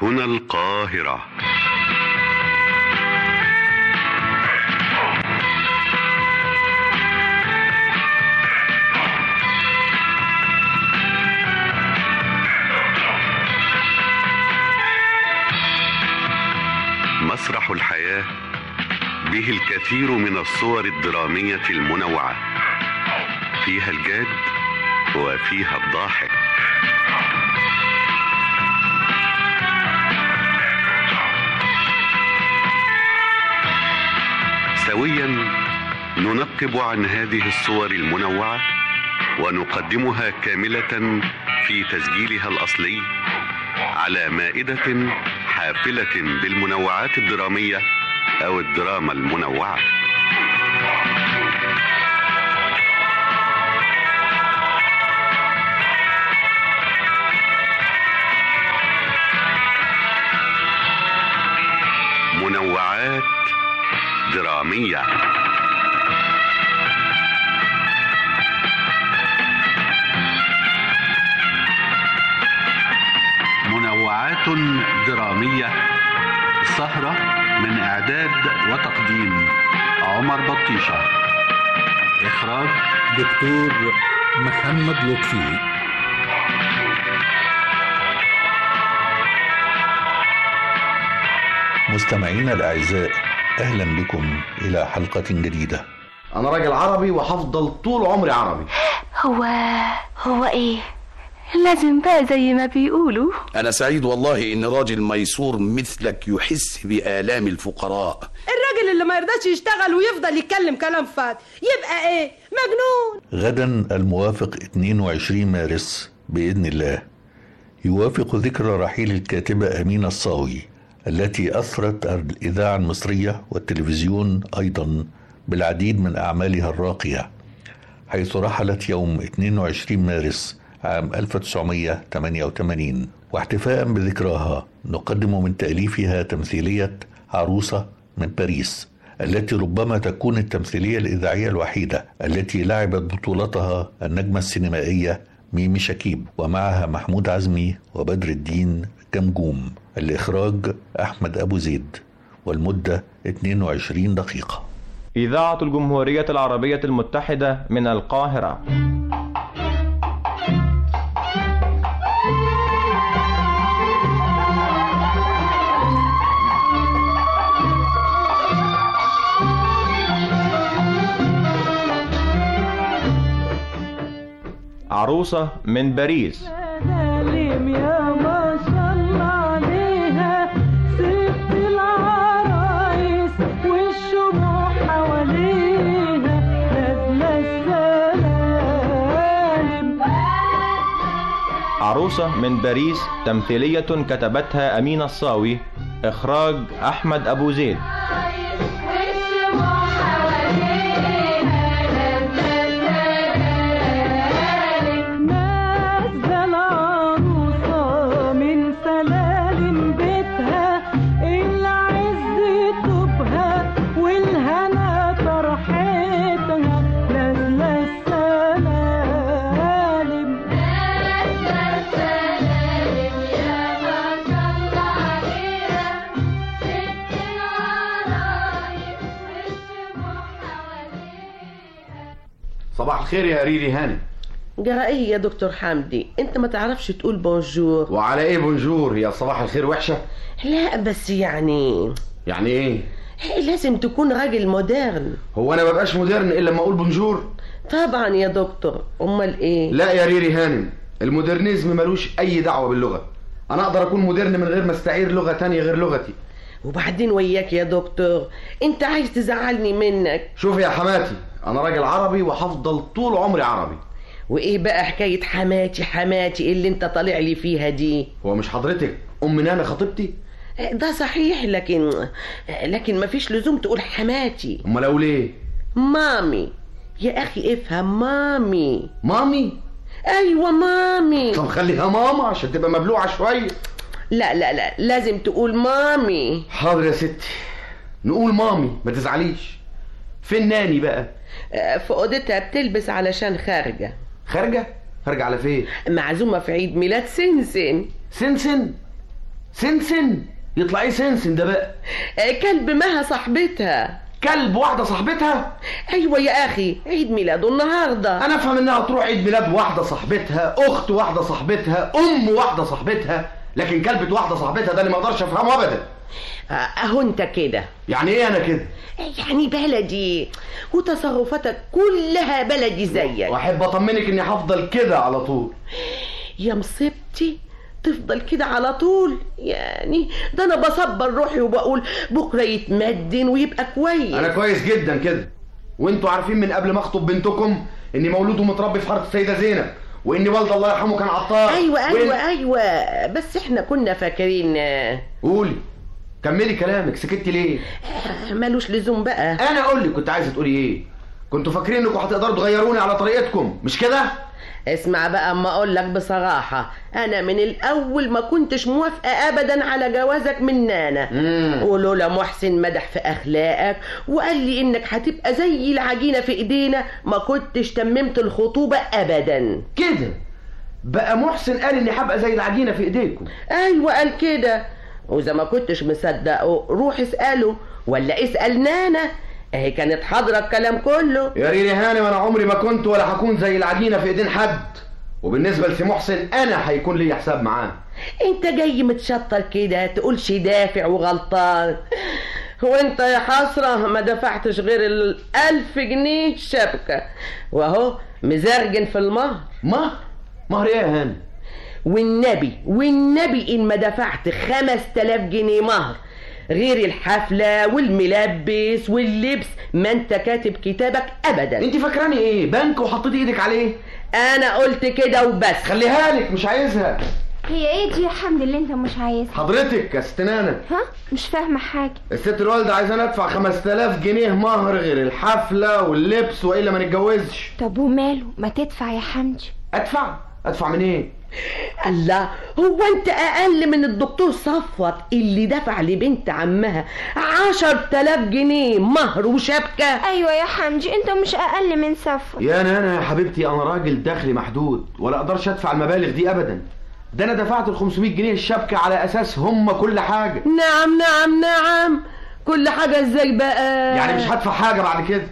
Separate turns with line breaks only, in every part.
هنا القاهرة مسرح الحياة به الكثير من الصور الدرامية المنوعة فيها الجاد وفيها الضاحك سويا ننقب عن هذه الصور المنوعة ونقدمها كاملة في تسجيلها الأصلي على مائدة حافلة بالمنوعات الدرامية أو الدراما المنوعة منوعات درامية
منوعات درامية سهرة من إعداد وتقديم عمر بطيشة إخراج
دكتور محمد لطفي
مستمعينا الأعزاء أهلا بكم إلى حلقة جديدة
انا راجل عربي وهفضل طول عمري عربي
هو هو ايه لازم بقى زي ما بيقولوا
أنا سعيد والله إن راجل ميسور مثلك يحس بآلام الفقراء
الراجل اللي ما يرضاش يشتغل ويفضل يتكلم كلام فاضي يبقى ايه مجنون
غدا الموافق 22 مارس بإذن الله يوافق ذكرى رحيل الكاتبة أمينة الصاوي التي أثرت الإذاعة المصرية والتلفزيون أيضا بالعديد من أعمالها الراقية حيث رحلت يوم 22 مارس عام 1988 واحتفاء بذكراها نقدم من تأليفها تمثيلية عروسة من باريس التي ربما تكون التمثيلية الإذاعية الوحيدة التي لعبت بطولتها النجمة السينمائية ميمي شكيب ومعها محمود عزمي وبدر الدين جمجوم الإخراج أحمد أبو زيد والمدة 22 دقيقة
إذاعة الجمهورية العربية المتحدة من القاهرة عروسة من باريس
سلام يا ما شاء الله عليها ست العرايس والشموع حواليها نازلة السلام
عروسة من باريس تمثيلية كتبتها أمينة الصاوي إخراج أحمد أبو زيد
نازلة العروسة من سلالم بيتها العز طوبها والهنا فرحتها نازلة السلالم
صباح الخير يا ريري هاني
جرى ايه يا دكتور حمدي انت ما تعرفش تقول بونجور
وعلى ايه بونجور هي صباح الخير وحشه
لا بس يعني
يعني ايه
لازم تكون راجل مودرن
هو انا مبقاش مودرن الا لما اقول بونجور
طبعا يا دكتور امال ايه
لا يا ريري هانم المودرنيزم ملوش اي دعوه باللغه انا اقدر اكون مودرن من غير ما استعير لغه تانية غير لغتي
وبعدين وياك يا دكتور انت عايز تزعلني منك
شوف يا حماتي انا راجل عربي وهفضل طول عمري عربي
وايه بقى حكايه حماتي حماتي اللي انت طالع لي فيها دي
هو مش حضرتك ام نانا خطيبتي
ده صحيح لكن لكن مفيش لزوم تقول حماتي
امال اقول ايه
مامي يا اخي افهم مامي
مامي
ايوه مامي
طب خليها ماما عشان تبقى مبلوعه شويه
لا لا لا لازم تقول مامي
حاضر يا ستي نقول مامي ما تزعليش فين ناني بقى
آه، في اوضتها بتلبس علشان خارجه
خارجه خارجه على فين
معزومه في عيد ميلاد سنسن
سنسن سنسن يطلع ايه سنسن ده بقى
آه، كلب مها صاحبتها
كلب واحده صاحبتها
ايوه يا اخي عيد ميلاده النهارده
انا افهم انها تروح عيد ميلاد واحده صاحبتها اخت واحده صاحبتها ام واحده صاحبتها لكن كلبة واحده صاحبتها ده اللي ما اقدرش افهمه ابدا
آه، اهو انت كده
يعني ايه انا كده
يعني بلدي وتصرفاتك كلها بلدي زيك
واحب اطمنك اني هفضل كده على طول
يا مصيبتي تفضل كده على طول يعني ده انا بصبر روحي وبقول بكره يتمدن ويبقى كويس
انا كويس جدا كده وانتوا عارفين من قبل ما اخطب بنتكم اني مولود ومتربي في حاره السيده زينب واني والد الله يرحمه كان عطار
ايوه
وإن-
ايوه ايوه بس احنا كنا فاكرين آه،
قولي كملي كلامك سكتي ليه
ملوش لزوم بقى
انا اقول لك كنت عايزه تقولي ايه كنتوا فاكرين انكم هتقدروا تغيروني على طريقتكم مش كده
اسمع بقى اما اقول لك بصراحه انا من الاول ما كنتش موافقه ابدا على جوازك من نانا
مم.
ولولا محسن مدح في اخلاقك وقال لي انك هتبقى زي العجينه في ايدينا ما كنتش تممت الخطوبه ابدا
كده بقى محسن قال اني هبقى زي العجينه في ايديكم
ايوه قال كده واذا ما كنتش مصدقه روح اساله ولا اسال نانا اهي كانت حاضره الكلام كله
يا ريني هاني وانا عمري ما كنت ولا هكون زي العجينه في ايدين حد وبالنسبه لسي محسن انا هيكون لي حساب معاه
انت جاي متشطر كده تقولش دافع وغلطان هو انت يا حسرة ما دفعتش غير الألف جنيه شبكة وأهو مزرجن في المهر
مهر مهر ايه يا هاني
والنبي والنبي إن ما دفعت خمس تلاف جنيه مهر غير الحفلة والملبس واللبس ما انت كاتب كتابك أبدا
انت فاكراني ايه بنك وحطيتي ايدك عليه
أنا قلت كده وبس
خليها لك مش عايزها
هي ايه دي يا حمد اللي انت مش عايزها
حضرتك يا ست نانا
ها مش فاهمه حاجه
الست الوالده عايزاني ادفع 5000 جنيه مهر غير الحفله واللبس والا ما نتجوزش
طب وماله ما تدفع يا حمدي
ادفع ادفع من ايه
الله هو انت اقل من الدكتور صفوت اللي دفع لبنت عمها عشر تلاف جنيه مهر وشبكة
ايوه يا حمدي انت مش اقل من صفوت
يا نانا يا حبيبتي انا راجل دخلي محدود ولا اقدرش ادفع المبالغ دي ابدا ده انا دفعت ال 500 جنيه الشبكه على اساس هم كل حاجه
نعم نعم نعم كل حاجة ازاي بقى
يعني مش هدفع حاجه بعد كده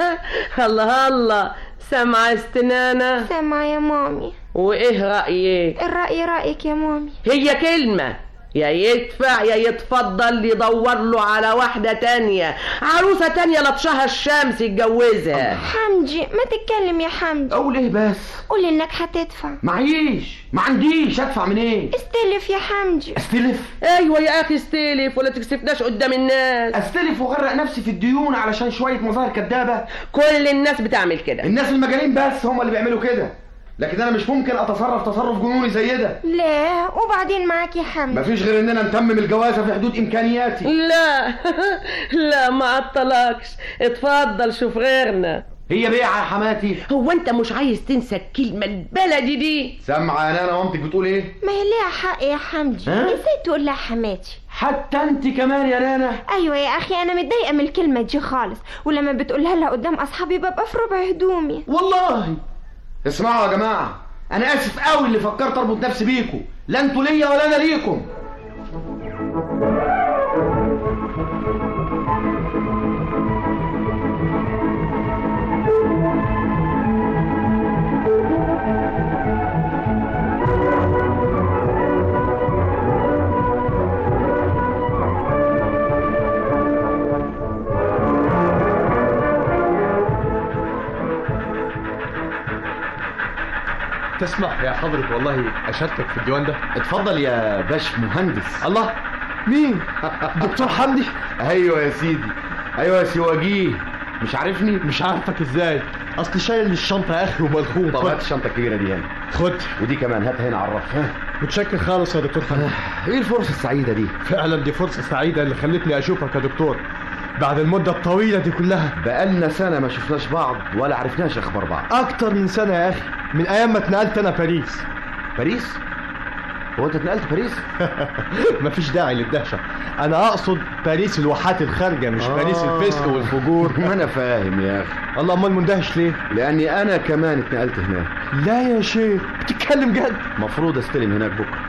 الله الله سامعة استنانة
سامعه يا مامي
وايه رأيك
الرأي رأيك يا مامي
هي كلمة يا يدفع يا يتفضل يدور له على واحدة تانية عروسة تانية لطشها الشمس يتجوزها
حمدي ما تتكلم يا حمدي
اقول ايه بس
قول انك هتدفع
معيش ما عنديش ادفع من ايه
استلف يا حمدي
استلف
ايوه يا اخي استلف ولا تكسفناش قدام الناس
استلف واغرق نفسي في الديون علشان شويه مظاهر كدابه
كل الناس بتعمل كده
الناس المجانين بس هم اللي بيعملوا كده لكن انا مش ممكن اتصرف تصرف جنوني زي ده
لا وبعدين معاك يا حمدي
مفيش غير اننا نتمم الجوازه في حدود امكانياتي
لا لا ما عطلكش اتفضل شوف غيرنا
هي بيعه يا حماتي
هو انت مش عايز تنسى الكلمة البلدي دي
سامعه يا نانا مامتك بتقول ايه
ما هي ليها حق يا حمدي
ها؟
ازاي تقول لها حماتي
حتى انت كمان يا نانا
ايوه يا اخي انا متضايقه من الكلمه دي خالص ولما بتقولها لها قدام اصحابي ببقى في ربع هدومي
والله اسمعوا يا جماعه انا اسف قوي اللي فكرت اربط نفسي بيكم لا انتوا ليا ولا انا ليكم
تسمح يا حضرة والله اشاركك في الديوان ده
اتفضل يا باش مهندس
الله مين دكتور حمدي
ايوه يا سيدي ايوه يا سواجيه مش عارفني
مش عارفك ازاي اصل شايل الشنطه يا اخي وملخوم
طب هات الشنطه الكبيره دي هنا
خد
ودي كمان هاتها هنا عرفها
متشكر خالص يا دكتور حمدي
ايه الفرصه السعيده دي
فعلا دي فرصه سعيده اللي خلتني اشوفك يا دكتور بعد المده الطويله دي كلها
بقالنا سنه ما شفناش بعض ولا عرفناش اخبار بعض
اكتر من سنه يا اخي من ايام ما اتنقلت انا باريس
باريس هو انت اتنقلت باريس
مفيش داعي للدهشه انا اقصد باريس الواحات الخارجه مش باريس الفسق والفجور
ما انا فاهم يا اخي
الله امال مندهش ليه
لاني انا كمان اتنقلت هناك
لا يا شيخ بتتكلم جد
مفروض استلم هناك بكره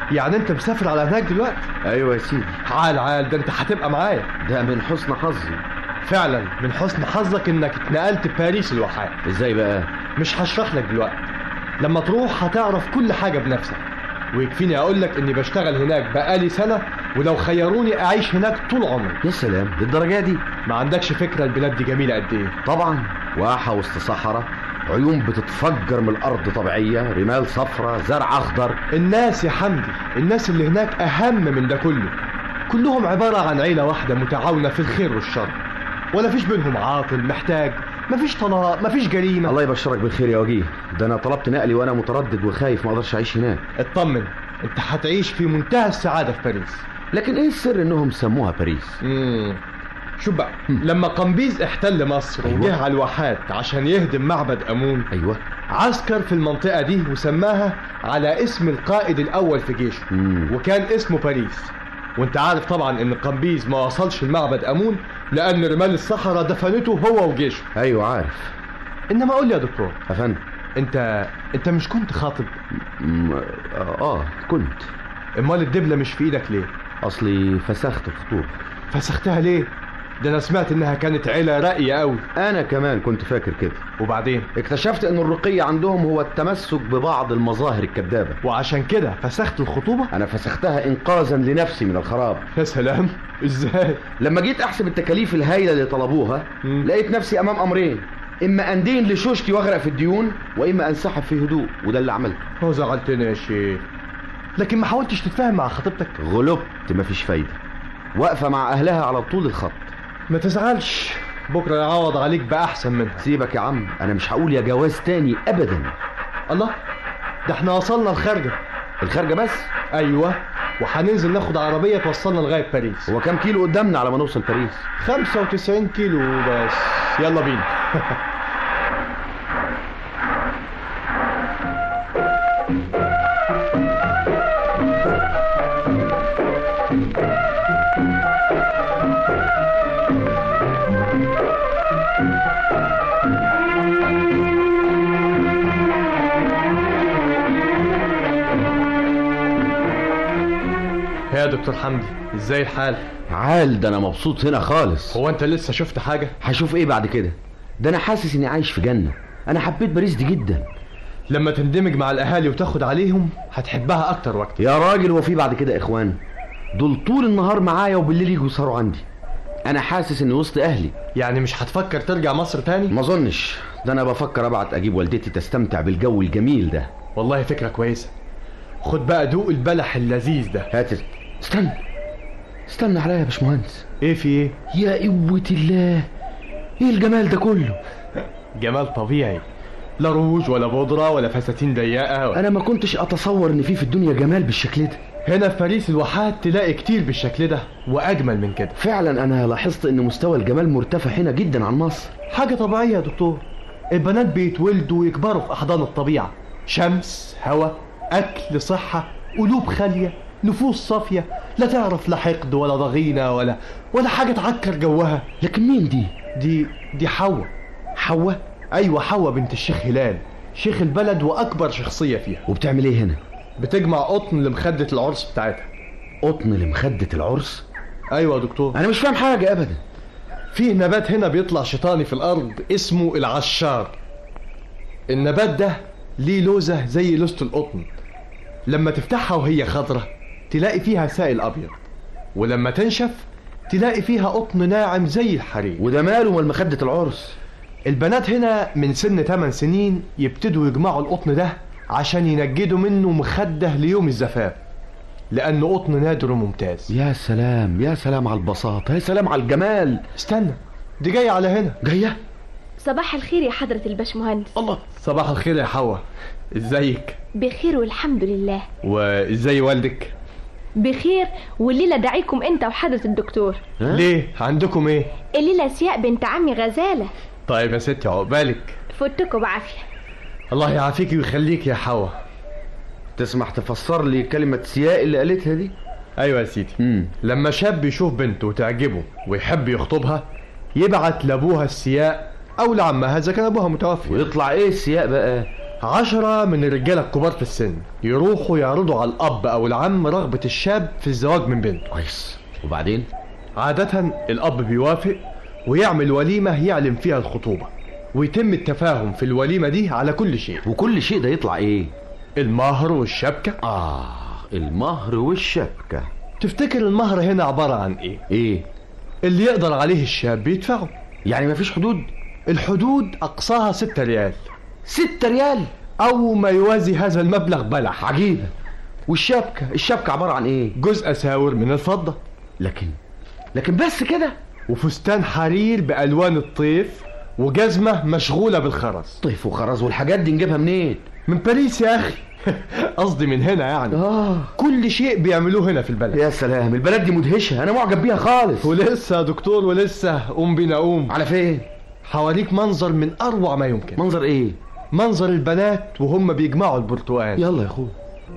يعني انت مسافر على هناك دلوقتي
ايوه يا سيدي
عال عال ده انت هتبقى معايا
ده من حسن حظي
فعلا من حسن حظك انك اتنقلت باريس الواحات
ازاي بقى
مش هشرح لك دلوقتي لما تروح هتعرف كل حاجة بنفسك ويكفيني اقول لك اني بشتغل هناك بقالي سنة ولو خيروني اعيش هناك طول عمري
يا سلام للدرجة دي
ما عندكش فكرة البلاد دي جميلة قد ايه
طبعا واحة وسط صحراء عيون بتتفجر من الارض طبيعية رمال صفرة زرع اخضر
الناس يا حمدي الناس اللي هناك اهم من ده كله كلهم عبارة عن عيلة واحدة متعاونة في الخير والشر ولا فيش بينهم عاطل محتاج مفيش طلاق مفيش جريمة
الله يبشرك بالخير يا وجيه ده انا طلبت نقلي وانا متردد وخايف ما اقدرش اعيش هناك
اطمن انت هتعيش في منتهى السعادة في باريس
لكن ايه السر انهم سموها باريس
مم. شوف بقى لما قمبيز احتل مصر
أيوة.
وجه على الواحات عشان يهدم معبد امون
ايوه
عسكر في المنطقة دي وسماها على اسم القائد الاول في جيشه
مم.
وكان اسمه باريس وانت عارف طبعا ان قمبيز ما وصلش المعبد امون لان رمال الصحراء دفنته هو وجيشه
ايوه عارف
انما قول لي يا دكتور
يا فندم
انت انت مش كنت خاطب
م- اه كنت
امال الدبلة مش في ايدك ليه
اصلي فسخت الخطوبة
فسختها ليه ده انا سمعت انها كانت عيلة راقية قوي
انا كمان كنت فاكر كده
وبعدين
اكتشفت ان الرقي عندهم هو التمسك ببعض المظاهر الكذابة
وعشان كده فسخت الخطوبة
انا فسختها انقاذا لنفسي من الخراب
يا سلام ازاي
لما جيت احسب التكاليف الهائله اللي طلبوها
مم.
لقيت نفسي امام امرين اما اندين لشوشتي واغرق في الديون واما انسحب في هدوء وده اللي عملته
هو زعلتني يا شيخ لكن ما حاولتش تتفاهم مع خطيبتك
غلبت مفيش فايده واقفه مع اهلها على طول الخط
ما تزعلش بكره يعوض عليك باحسن منها
سيبك يا عم انا مش هقول يا جواز تاني ابدا
الله ده احنا وصلنا الخارجه
الخارجه بس
ايوه وهننزل ناخد عربيه توصلنا لغايه باريس
هو كام كيلو قدامنا على ما نوصل باريس
95 كيلو بس يلا بينا يا دكتور حمدي ازاي الحال
عال ده انا مبسوط هنا خالص
هو انت لسه شفت حاجه
هشوف ايه بعد كده ده انا حاسس اني عايش في جنه انا حبيت باريس دي جدا
لما تندمج مع الاهالي وتاخد عليهم هتحبها اكتر وقت
يا راجل وفي بعد كده اخوان دول طول النهار معايا وبالليل يجوا يسهروا عندي انا حاسس اني وسط اهلي
يعني مش هتفكر ترجع مصر تاني
ما اظنش ده انا بفكر ابعت اجيب والدتي تستمتع بالجو الجميل ده
والله فكره كويسه خد بقى دوق البلح اللذيذ ده
هات استنى استنى عليا يا باشمهندس
ايه في ايه
يا قوة الله ايه الجمال ده كله
جمال طبيعي لا روج ولا بودرة ولا فساتين ضيقة ولا...
انا ما كنتش اتصور ان في في الدنيا جمال بالشكل ده
هنا في باريس الواحات تلاقي كتير بالشكل ده واجمل من كده
فعلا انا لاحظت ان مستوى الجمال مرتفع هنا جدا عن مصر
حاجة طبيعية يا دكتور البنات بيتولدوا ويكبروا في احضان الطبيعة شمس هواء اكل صحة قلوب خالية نفوس صافية لا تعرف لا حقد ولا ضغينة ولا ولا حاجة تعكر جوها
لكن مين دي
دي دي حواء
حواء
ايوه حواء بنت الشيخ هلال شيخ البلد واكبر شخصية فيها
وبتعمل ايه هنا
بتجمع قطن لمخدة العرس بتاعتها
قطن لمخدة العرس
ايوه يا دكتور
انا مش فاهم حاجة ابدا
فيه نبات هنا بيطلع شيطاني في الارض اسمه العشار النبات ده ليه لوزة زي لوزة القطن لما تفتحها وهي خضرة تلاقي فيها سائل ابيض ولما تنشف تلاقي فيها قطن ناعم زي الحرير
وده ماله مال مخدة العرس
البنات هنا من سن 8 سنين يبتدوا يجمعوا القطن ده عشان ينجدوا منه مخدة ليوم الزفاف لأنه قطن نادر وممتاز
يا سلام يا سلام على البساطة يا سلام على الجمال
استنى دي جاية على هنا
جاية
صباح الخير يا حضرة الباشمهندس
الله
صباح الخير يا حوا ازيك
بخير والحمد لله
وازاي والدك
بخير والليلة دعيكم انت وحضرة الدكتور
ها؟
ليه عندكم ايه
الليلة سياء بنت عمي غزالة
طيب يا ستي عقبالك
فوتكم بعافية
الله يعافيكي ويخليك يا حوا
تسمح تفسر لي كلمة سياء اللي قالتها دي
ايوه يا سيدي
مم.
لما شاب يشوف بنته وتعجبه ويحب يخطبها يبعت لابوها السياء او لعمها اذا كان ابوها متوفي
ويطلع ايه السياء بقى
عشرة من الرجالة الكبار في السن يروحوا يعرضوا على الأب أو العم رغبة الشاب في الزواج من بنته
كويس وبعدين
عادة الأب بيوافق ويعمل وليمة يعلن فيها الخطوبة ويتم التفاهم في الوليمة دي على كل شيء
وكل شيء ده يطلع ايه
المهر والشبكة
اه المهر والشبكة
تفتكر المهر هنا عبارة عن ايه
ايه
اللي يقدر عليه الشاب يدفعه
يعني مفيش حدود
الحدود أقصاها ستة ريال
ستة ريال
أو ما يوازي هذا المبلغ بلح
عجيبة والشبكة الشبكة عبارة عن ايه
جزء أساور من الفضة
لكن لكن بس كده
وفستان حرير بألوان الطيف وجزمة مشغولة بالخرز
طيف وخرز والحاجات دي نجيبها منين
من باريس يا أخي قصدي من هنا يعني
آه.
كل شيء بيعملوه هنا في البلد
يا سلام البلد دي مدهشة أنا معجب بيها خالص
ولسه يا دكتور ولسه قوم بينا قوم
على فين
حواليك منظر من أروع ما يمكن
منظر إيه
منظر البنات وهم بيجمعوا البرتقال
يلا يا أخويا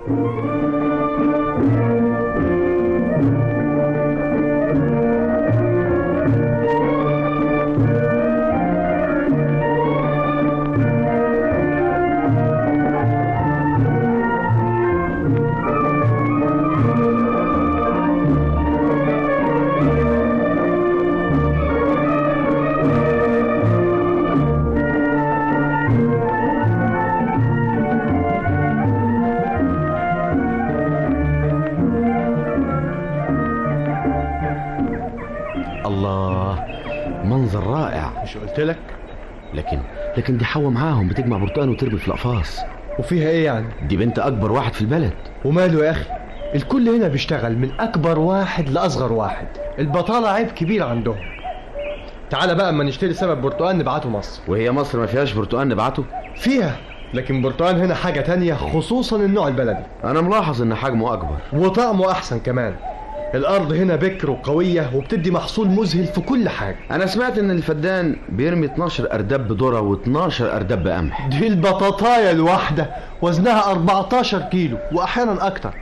الله منظر رائع
مش قلت لك
لكن لكن دي حوا معاهم بتجمع برتقال وترمي في الأقفاص
وفيها ايه يعني
دي بنت أكبر واحد في البلد
وماله يا أخي الكل هنا بيشتغل من أكبر واحد لأصغر واحد البطالة عيب كبير عندهم تعالى بقى اما نشتري سبب برتقال نبعته مصر
وهي مصر ما فيهاش برتقال نبعته
فيها لكن برتقال هنا حاجة تانية خصوصا النوع البلدي
أنا ملاحظ إن حجمه أكبر
وطعمه أحسن كمان الأرض هنا بكر وقوية وبتدي محصول مذهل في كل حاجة
أنا سمعت إن الفدان بيرمي 12 أرداب ذرة و12 أرداب قمح
دي البطاطاية الواحدة وزنها 14 كيلو وأحيانا أكتر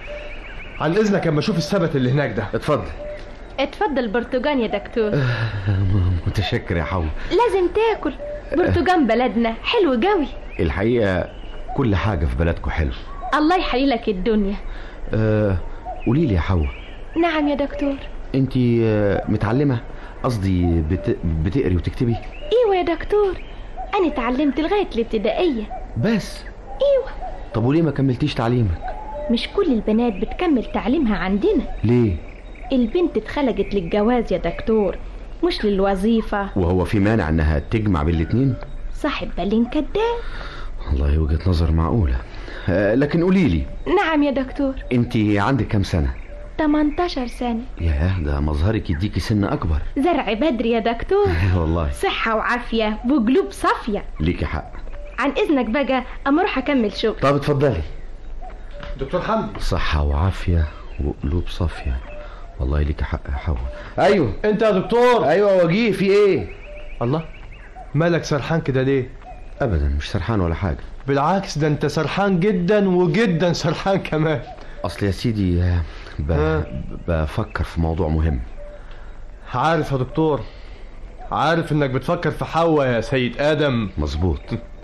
عن إذنك اما أشوف السبت اللي هناك ده
اتفضل
اتفضل برتقان يا دكتور
متشكر يا حوا
لازم تاكل برتقان بلدنا حلو قوي
الحقيقة كل حاجة في بلدكم حلو
الله يحيي لك الدنيا
أه قولي لي يا حوا
نعم يا دكتور
انت متعلمة قصدي بت... بتقري وتكتبي
ايوه يا دكتور انا اتعلمت لغايه الابتدائيه
بس
ايوه
طب وليه ما كملتيش تعليمك
مش كل البنات بتكمل تعليمها عندنا
ليه
البنت اتخلقت للجواز يا دكتور مش للوظيفة
وهو في مانع انها تجمع بالاتنين
صاحب بالين كداب
والله وجهة نظر معقولة آه لكن قولي لي
نعم يا دكتور
انت عندك كام سنة
18 سنة
ياه ده مظهرك يديكي سن اكبر
زرع بدري يا دكتور
والله
صحة وعافية وقلوب صافية
ليكي حق
عن اذنك بقى اما اروح اكمل شغل
طب اتفضلي
دكتور حمدي
صحة وعافية وقلوب صافية والله ليك حق يا حوا ايوه
انت يا دكتور
ايوه وجيه في ايه
الله مالك سرحان كده ليه
ابدا مش سرحان ولا حاجة
بالعكس ده انت سرحان جدا وجدا سرحان كمان
اصل يا سيدي ب... بفكر في موضوع مهم
عارف يا دكتور عارف انك بتفكر في حواء يا سيد ادم
مظبوط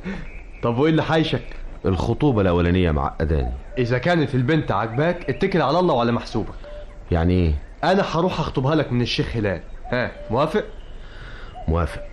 طب وايه اللي حايشك
الخطوبة الاولانية معقداني
اذا كانت البنت عجباك اتكل على الله وعلى محسوبك
يعني ايه
انا هروح اخطبها لك من الشيخ هلال ها موافق
موافق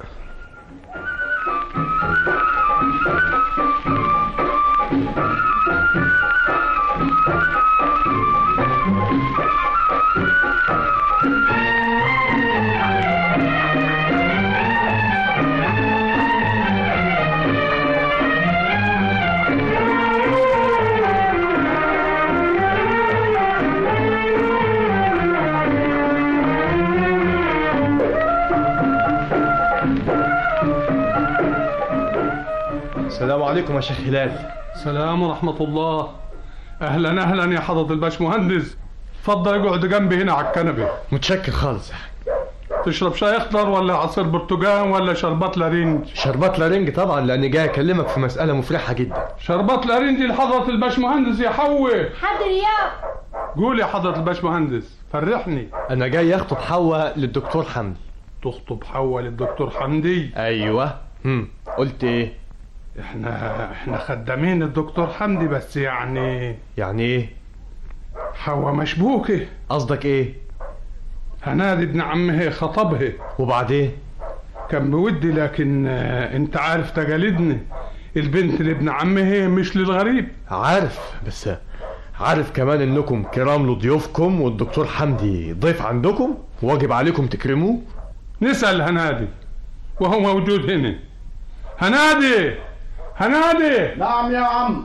السلام عليكم يا شيخ هلال
السلام ورحمة الله أهلا أهلا يا حضرة الباشمهندس اتفضل اقعد جنبي هنا على الكنبة
متشكر خالص
تشرب شاي اخضر ولا عصير برتقال ولا شربات لارنج
شربات لارنج طبعا لاني جاي اكلمك في مسألة مفرحة جدا
شربات لارنج لحضرة الباشمهندس يا حوي
حاضر يا
قول يا حضرة الباشمهندس فرحني
انا جاي اخطب حواء للدكتور حمدي
تخطب حوا للدكتور حمدي
ايوه هم قلت ايه
احنا احنا خدامين الدكتور حمدي بس يعني
يعني ايه
حوا مشبوكة
قصدك ايه
هنادي ابن عمه خطبها
وبعدين
كان بودي لكن آه، انت عارف تجاليدنا البنت لابن عمه مش للغريب
عارف بس عارف كمان انكم كرام لضيوفكم والدكتور حمدي ضيف عندكم واجب عليكم تكرموه
نسأل هنادي وهو موجود هنا هنادي هنادي
نعم يا عم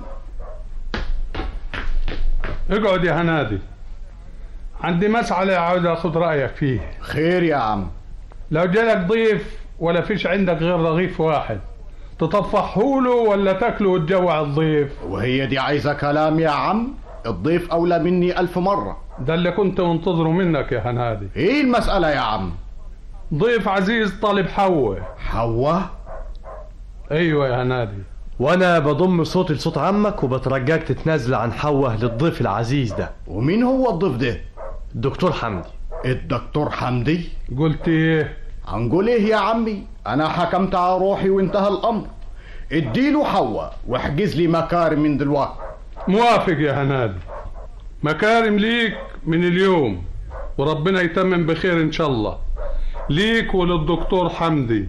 اقعد يا هنادي عندي مسألة عاوز اخد رأيك فيه
خير يا عم
لو جالك ضيف ولا فيش عندك غير رغيف واحد تطفحه له ولا تاكله وتجوع الضيف
وهي دي عايزة كلام يا عم الضيف أولى مني ألف مرة
ده اللي كنت منتظره منك يا هنادي
ايه المسألة يا عم
ضيف عزيز طالب حواء
حواء
ايوه يا هنادي
وانا بضم صوتي لصوت عمك وبترجاك تتنازل عن حوه للضيف العزيز ده
ومين هو الضيف ده
الدكتور حمدي
الدكتور حمدي
قلت ايه
هنقول ايه يا عمي انا حكمت على روحي وانتهى الامر اديله حواء واحجز لي مكارم من دلوقتي
موافق يا هنادي مكارم ليك من اليوم وربنا يتمم بخير ان شاء الله ليك وللدكتور حمدي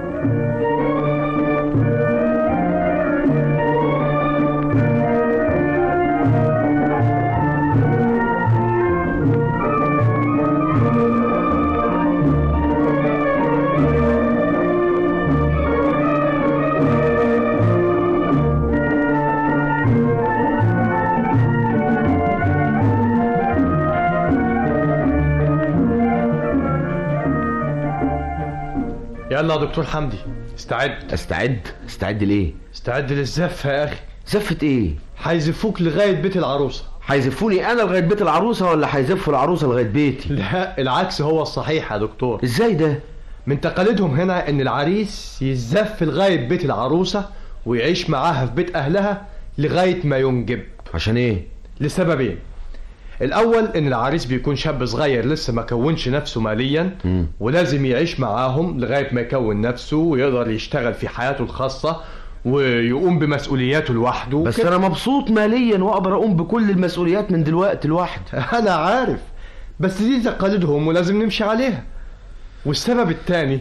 يلا يا دكتور حمدي استعد
استعد استعد ليه
استعد للزفه يا اخي
زفة ايه
هيزفوك لغايه بيت العروسه
هيزفوني انا لغايه بيت العروسه ولا هيزفوا العروسه لغايه بيتي
لا العكس هو الصحيح يا دكتور
ازاي ده
من تقاليدهم هنا ان العريس يزف لغايه بيت العروسه ويعيش معاها في بيت اهلها لغايه ما ينجب
عشان ايه
لسببين الاول ان العريس بيكون شاب صغير لسه ما كونش نفسه ماليا
مم.
ولازم يعيش معاهم لغايه ما يكون نفسه ويقدر يشتغل في حياته الخاصه ويقوم بمسؤولياته لوحده
بس انا مبسوط ماليا واقدر اقوم بكل المسؤوليات من دلوقتي لوحدي
انا عارف بس دي تقاليدهم ولازم نمشي عليها والسبب الثاني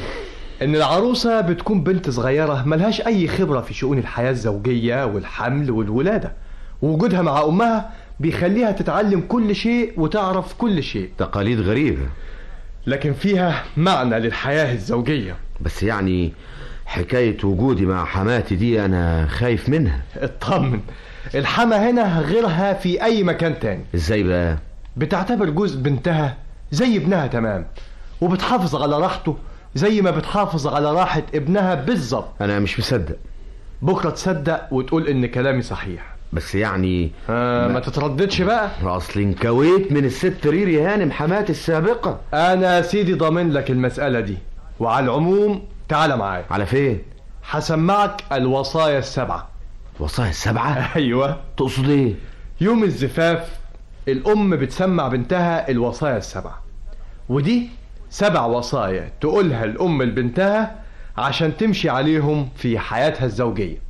ان العروسه بتكون بنت صغيره ملهاش اي خبره في شؤون الحياه الزوجيه والحمل والولاده ووجودها مع امها بيخليها تتعلم كل شيء وتعرف كل شيء
تقاليد غريبه
لكن فيها معنى للحياه الزوجيه
بس يعني حكايه وجودي مع حماتي دي انا خايف منها
اطمن الحما هنا غيرها في اي مكان تاني
ازاي بقى
بتعتبر جزء بنتها زي ابنها تمام وبتحافظ على راحته زي ما بتحافظ على راحة ابنها بالظبط
انا مش مصدق
بكرة تصدق وتقول ان كلامي صحيح
بس يعني
آه ما تترددش بقى
اصل انكويت من الست ريري هانم حماتي السابقة
انا يا سيدي ضامن لك المسألة دي وعلى العموم تعال معايا
على فين
هسمعك الوصايا السبعة
الوصايا السبعة
ايوه
تقصد ايه
يوم الزفاف الام بتسمع بنتها الوصايا السبعة ودي سبع وصايا تقولها الام لبنتها عشان تمشي عليهم في حياتها الزوجيه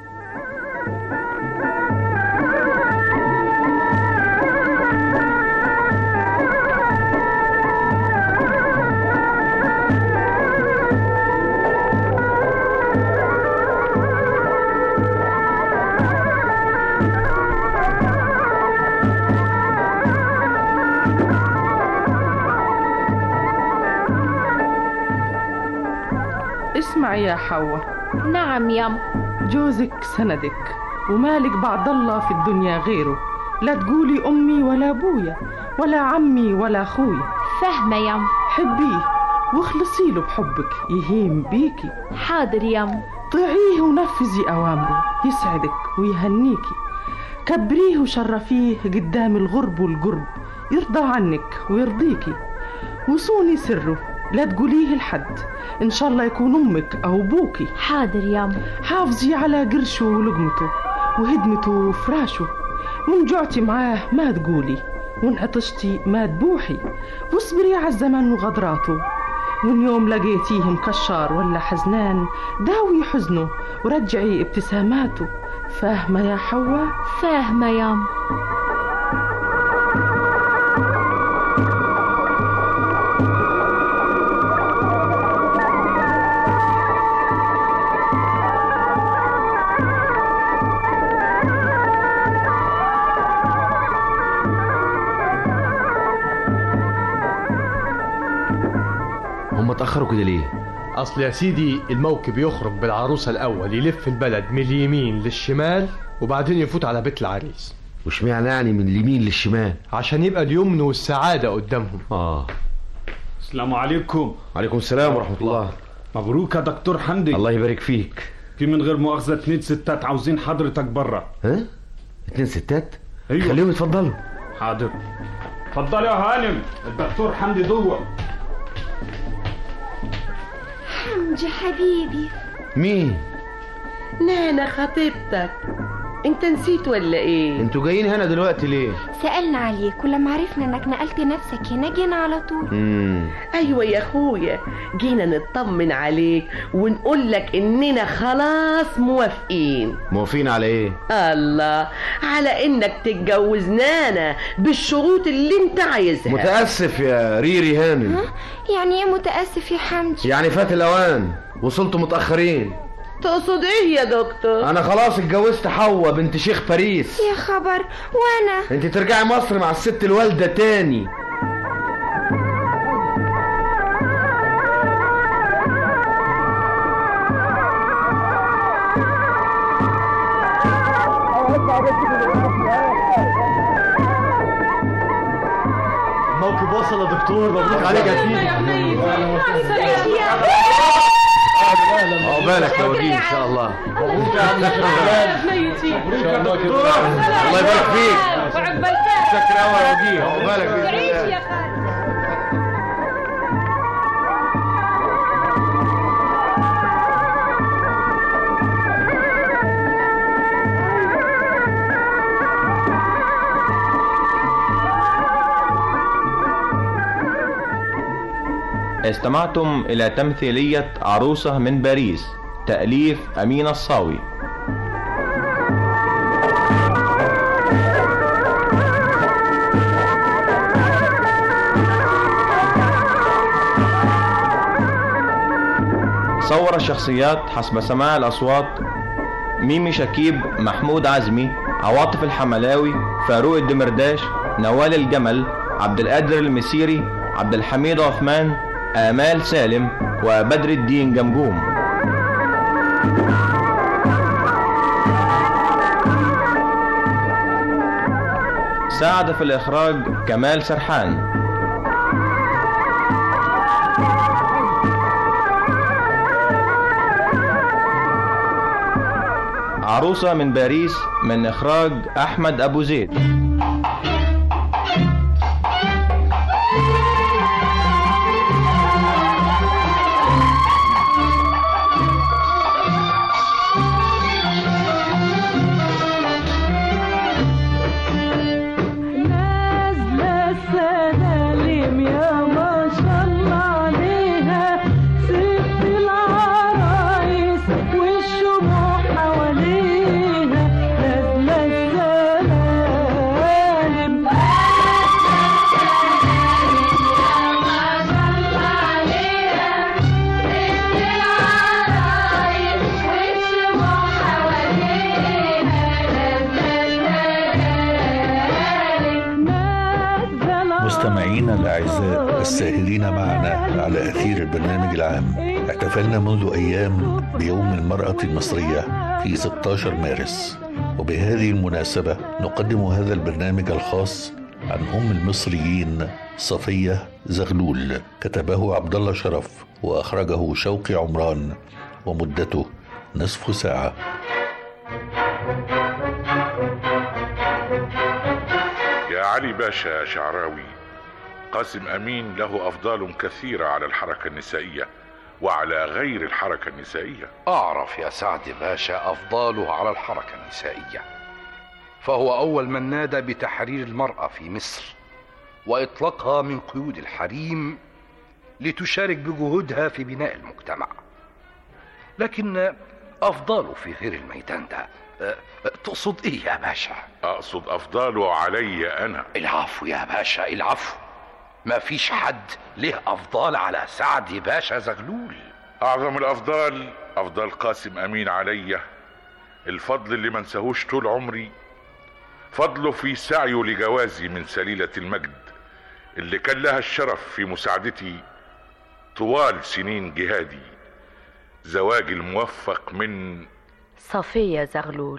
اسمعي يا حواء
نعم يم
جوزك سندك ومالك بعد الله في الدنيا غيره لا تقولي أمي ولا أبويا ولا عمي ولا أخويا
فاهمة يم
حبيه واخلصي له بحبك يهيم بيكي
حاضر يم
طيعيه ونفذي أوامره يسعدك ويهنيكي كبريه وشرفيه قدام الغرب والقرب يرضى عنك ويرضيكي وصوني سره لا تقوليه لحد ان شاء الله يكون امك او ابوكي
حاضر يم
حافظي على قرشه ولقمته وهدمته وفراشه وان جعتي معاه ما تقولي وان عطشتي ما تبوحي واصبري على الزمن وغدراته وإن يوم لقيتيه مكشر ولا حزنان داوي حزنه ورجعي ابتساماته فاهمة يا حواء؟
فاهمة ياما
هم اتأخروا كده ليه؟
اصل يا سيدي الموكب يخرج بالعروسه الاول يلف البلد من اليمين للشمال وبعدين يفوت على بيت العريس
وش معنى يعني من اليمين للشمال
عشان يبقى اليمن والسعاده قدامهم
اه
السلام عليكم
عليكم السلام ورحمة الله
مبروك يا دكتور حمدي
الله يبارك فيك
في من غير مؤاخذة اتنين ستات عاوزين حضرتك برا
ها؟ اتنين ستات؟
ايوه
خليهم يتفضلوا
حاضر اتفضل يا هانم الدكتور حمدي جوه
حمدي حبيبي
مين؟
نانا خطيبتك انت نسيت ولا ايه
انتوا جايين هنا دلوقتي ليه؟
سألنا عليك ولما عرفنا انك نقلت نفسك هنا جينا على طول
مم.
ايوه يا اخويا جينا نطمن عليك ونقول لك اننا خلاص موافقين
موافقين على ايه؟
الله على انك تتجوز نانا بالشروط اللي انت عايزها
متأسف يا ريري هانم
يعني ايه متأسف يا حمدي
يعني فات الأوان وصلتوا متأخرين
تقصد ايه يا دكتور
أنا خلاص اتجوزت حواء بنت شيخ باريس
يا خبر وانا
انت ترجعي مصر مع الست الوالدة تاني
الموكب وصل يا دكتور مبروك عليك يا سيدي
عقبالك يا وجيه ان شاء الله
مبروك يا عم شغال
مبروك يا
دكتور
الله يبارك فيك
وعقبال
شكرا قوي يا وجيه عقبالك بإذن
تعيش
الله
يا خالد
استمعتم إلى تمثيلية عروسة من باريس تأليف أمين الصاوي صور الشخصيات حسب سماع الأصوات ميمي شكيب محمود عزمي عواطف الحملاوي فاروق الدمرداش نوال الجمل عبد القادر المسيري عبد الحميد عثمان آمال سالم وبدر الدين جمجوم ساعد في الإخراج كمال سرحان عروسة من باريس من إخراج أحمد أبو زيد
نازلة السلالم يا ما شاء الله عليها ست العرايس والشموع حواليها نازلة السلالم
مستمعينا الأعزاء الساهرين معنا على أثير البرنامج العام احتفلنا منذ أيام بيوم المرأة المصرية في 16 مارس وبهذه المناسبة نقدم هذا البرنامج الخاص عن أم المصريين صفية زغلول كتبه عبد الله شرف وأخرجه شوقي عمران ومدته نصف ساعة
يا علي باشا شعراوي قاسم أمين له أفضال كثيرة على الحركة النسائية وعلى غير الحركة النسائية
أعرف يا سعد باشا أفضاله على الحركة النسائية فهو أول من نادى بتحرير المرأة في مصر وإطلاقها من قيود الحريم
لتشارك بجهودها في بناء المجتمع لكن أفضاله في غير الميدان ده أه، تقصد إيه يا باشا؟
أقصد أفضاله علي أنا
العفو يا باشا العفو ما فيش حد له أفضال على سعد باشا زغلول
أعظم الأفضال أفضل قاسم أمين علي الفضل اللي ما انساهوش طول عمري فضله في سعيه لجوازي من سليلة المجد اللي كان لها الشرف في مساعدتي طوال سنين جهادي زواج الموفق من
صفية زغلول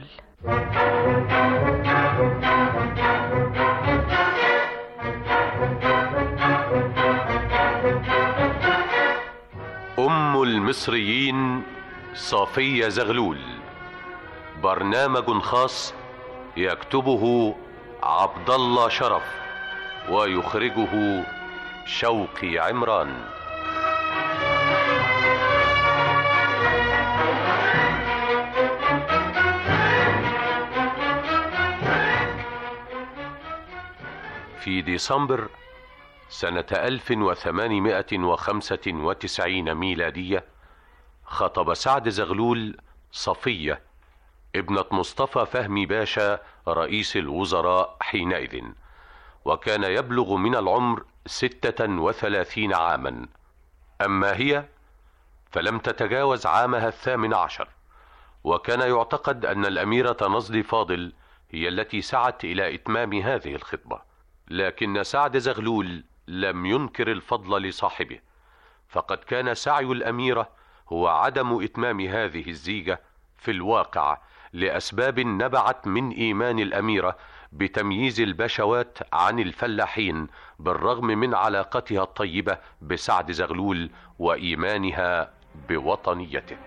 أم المصريين صافية زغلول برنامج خاص يكتبه عبد الله شرف ويخرجه شوقي عمران في ديسمبر سنة 1895 ميلادية خطب سعد زغلول صفية ابنة مصطفى فهمي باشا رئيس الوزراء حينئذ وكان يبلغ من العمر ستة وثلاثين عاما أما هي فلم تتجاوز عامها الثامن عشر وكان يعتقد أن الأميرة نصدي فاضل هي التي سعت إلى إتمام هذه الخطبة لكن سعد زغلول لم ينكر الفضل لصاحبه فقد كان سعي الأميرة هو عدم إتمام هذه الزيجة في الواقع لأسباب نبعت من إيمان الأميرة بتمييز البشوات عن الفلاحين بالرغم من علاقتها الطيبة بسعد زغلول وإيمانها بوطنيته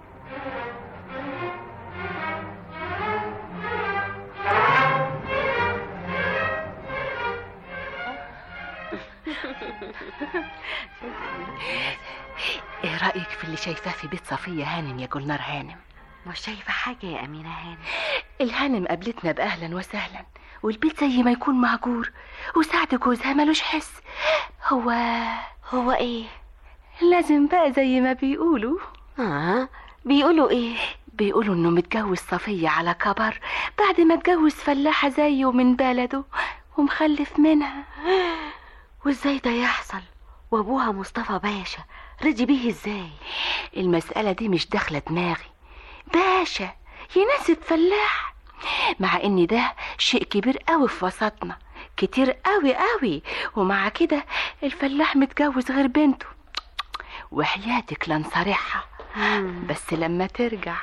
ايه رأيك في اللي شايفاه في بيت صفية هانم يا جولنار هانم
مش شايفة حاجة يا أمينة هانم
الهانم قابلتنا بأهلا وسهلا والبيت زي ما يكون مهجور وسعد جوزها ملوش حس هو
هو ايه
لازم بقى زي ما بيقولوا
اه بيقولوا ايه
بيقولوا انه متجوز صفية على كبر بعد ما اتجوز فلاحة زيه من بلده ومخلف منها
وازاي ده يحصل وابوها مصطفى باشا رضي بيه ازاي
المسألة دي مش داخلة دماغي باشا يناسب فلاح مع ان ده شيء كبير قوي في وسطنا كتير قوي قوي ومع كده الفلاح متجوز غير بنته وحياتك لنصارحها بس لما ترجع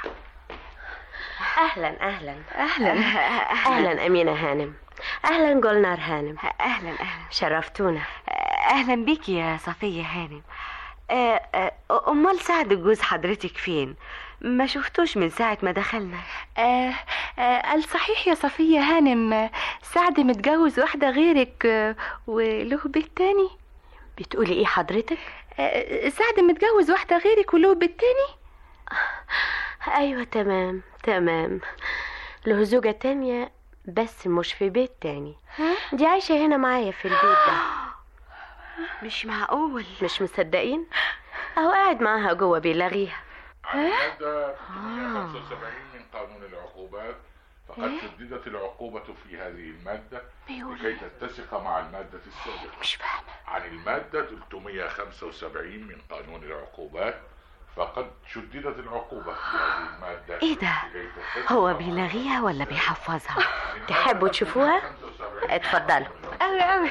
اهلا اهلا
اهلا
اهلا امينه هانم اهلا جولنار هانم
اهلا اهلا
شرفتونا
اهلا بيكي يا صفيه هانم
آه، آه، امال سعد جوز حضرتك فين ما شفتوش من ساعه ما دخلنا
آه آه قال صحيح يا صفية هانم آه، سعد متجوز واحدة غيرك آه، وله بيت تاني
بتقولي ايه حضرتك
آه، سعد متجوز واحدة غيرك وله بيت تاني
ايوه تمام تمام له زوجة تانية بس مش في بيت تاني دي عايشة هنا معايا في البيت ده مش معقول مش مصدقين اهو قاعد معاها جوه بيلغيها
المادة 375 من قانون العقوبات فقد شددت العقوبة في هذه المادة لكي تتسق مع المادة السابقة
مش فاهمة
عن المادة 375 من قانون العقوبات فقد شددت العقوبة في هذه المادة
ايه ده
لكي تتسق
هو
مع
بيلغيها ولا بيحفظها تحبوا تشوفوها اتفضلوا
قوي قوي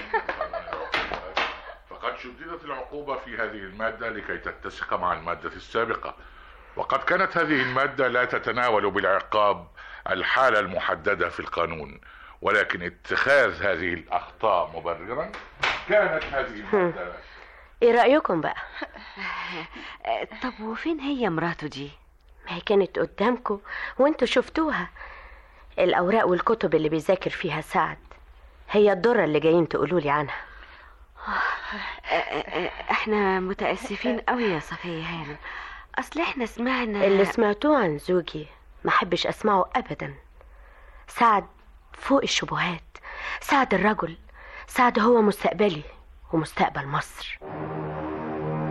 فقد شددت العقوبة في هذه المادة لكي تتسق مع المادة السابقة وقد كانت هذه المادة لا تتناول بالعقاب الحالة المحددة في القانون ولكن اتخاذ هذه الأخطاء مبررا كانت هذه المادة
ايه رأيكم بقى طب وفين هي مراته دي ما هي كانت قدامكم وانتوا شفتوها الأوراق والكتب اللي بيذاكر فيها سعد هي الدرة اللي جايين تقولوا لي عنها
احنا متأسفين قوي يا صفية هانم اصل احنا سمعنا
اللي سمعتوه عن زوجي ما حبش اسمعه ابدا سعد فوق الشبهات سعد الرجل سعد هو مستقبلي ومستقبل مصر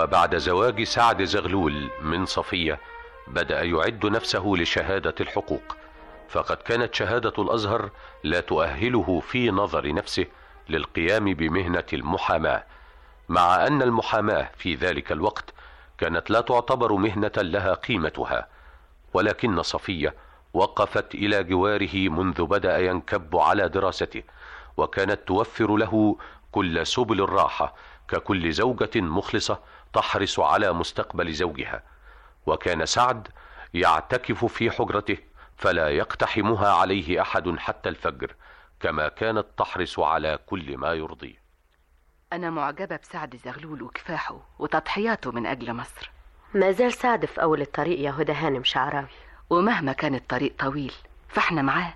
وبعد زواج سعد زغلول من صفية بدأ يعد نفسه لشهادة الحقوق فقد كانت شهادة الأزهر لا تؤهله في نظر نفسه للقيام بمهنة المحاماة مع أن المحاماة في ذلك الوقت كانت لا تعتبر مهنة لها قيمتها ولكن صفية وقفت إلى جواره منذ بدأ ينكب على دراسته وكانت توفر له كل سبل الراحة ككل زوجة مخلصة تحرص على مستقبل زوجها وكان سعد يعتكف في حجرته فلا يقتحمها عليه أحد حتى الفجر كما كانت تحرص على كل ما يرضيه
أنا معجبة بسعد زغلول وكفاحه وتضحياته من أجل مصر
ما زال سعد في أول الطريق يا هدى هانم شعراوي
ومهما كان الطريق طويل فاحنا معاه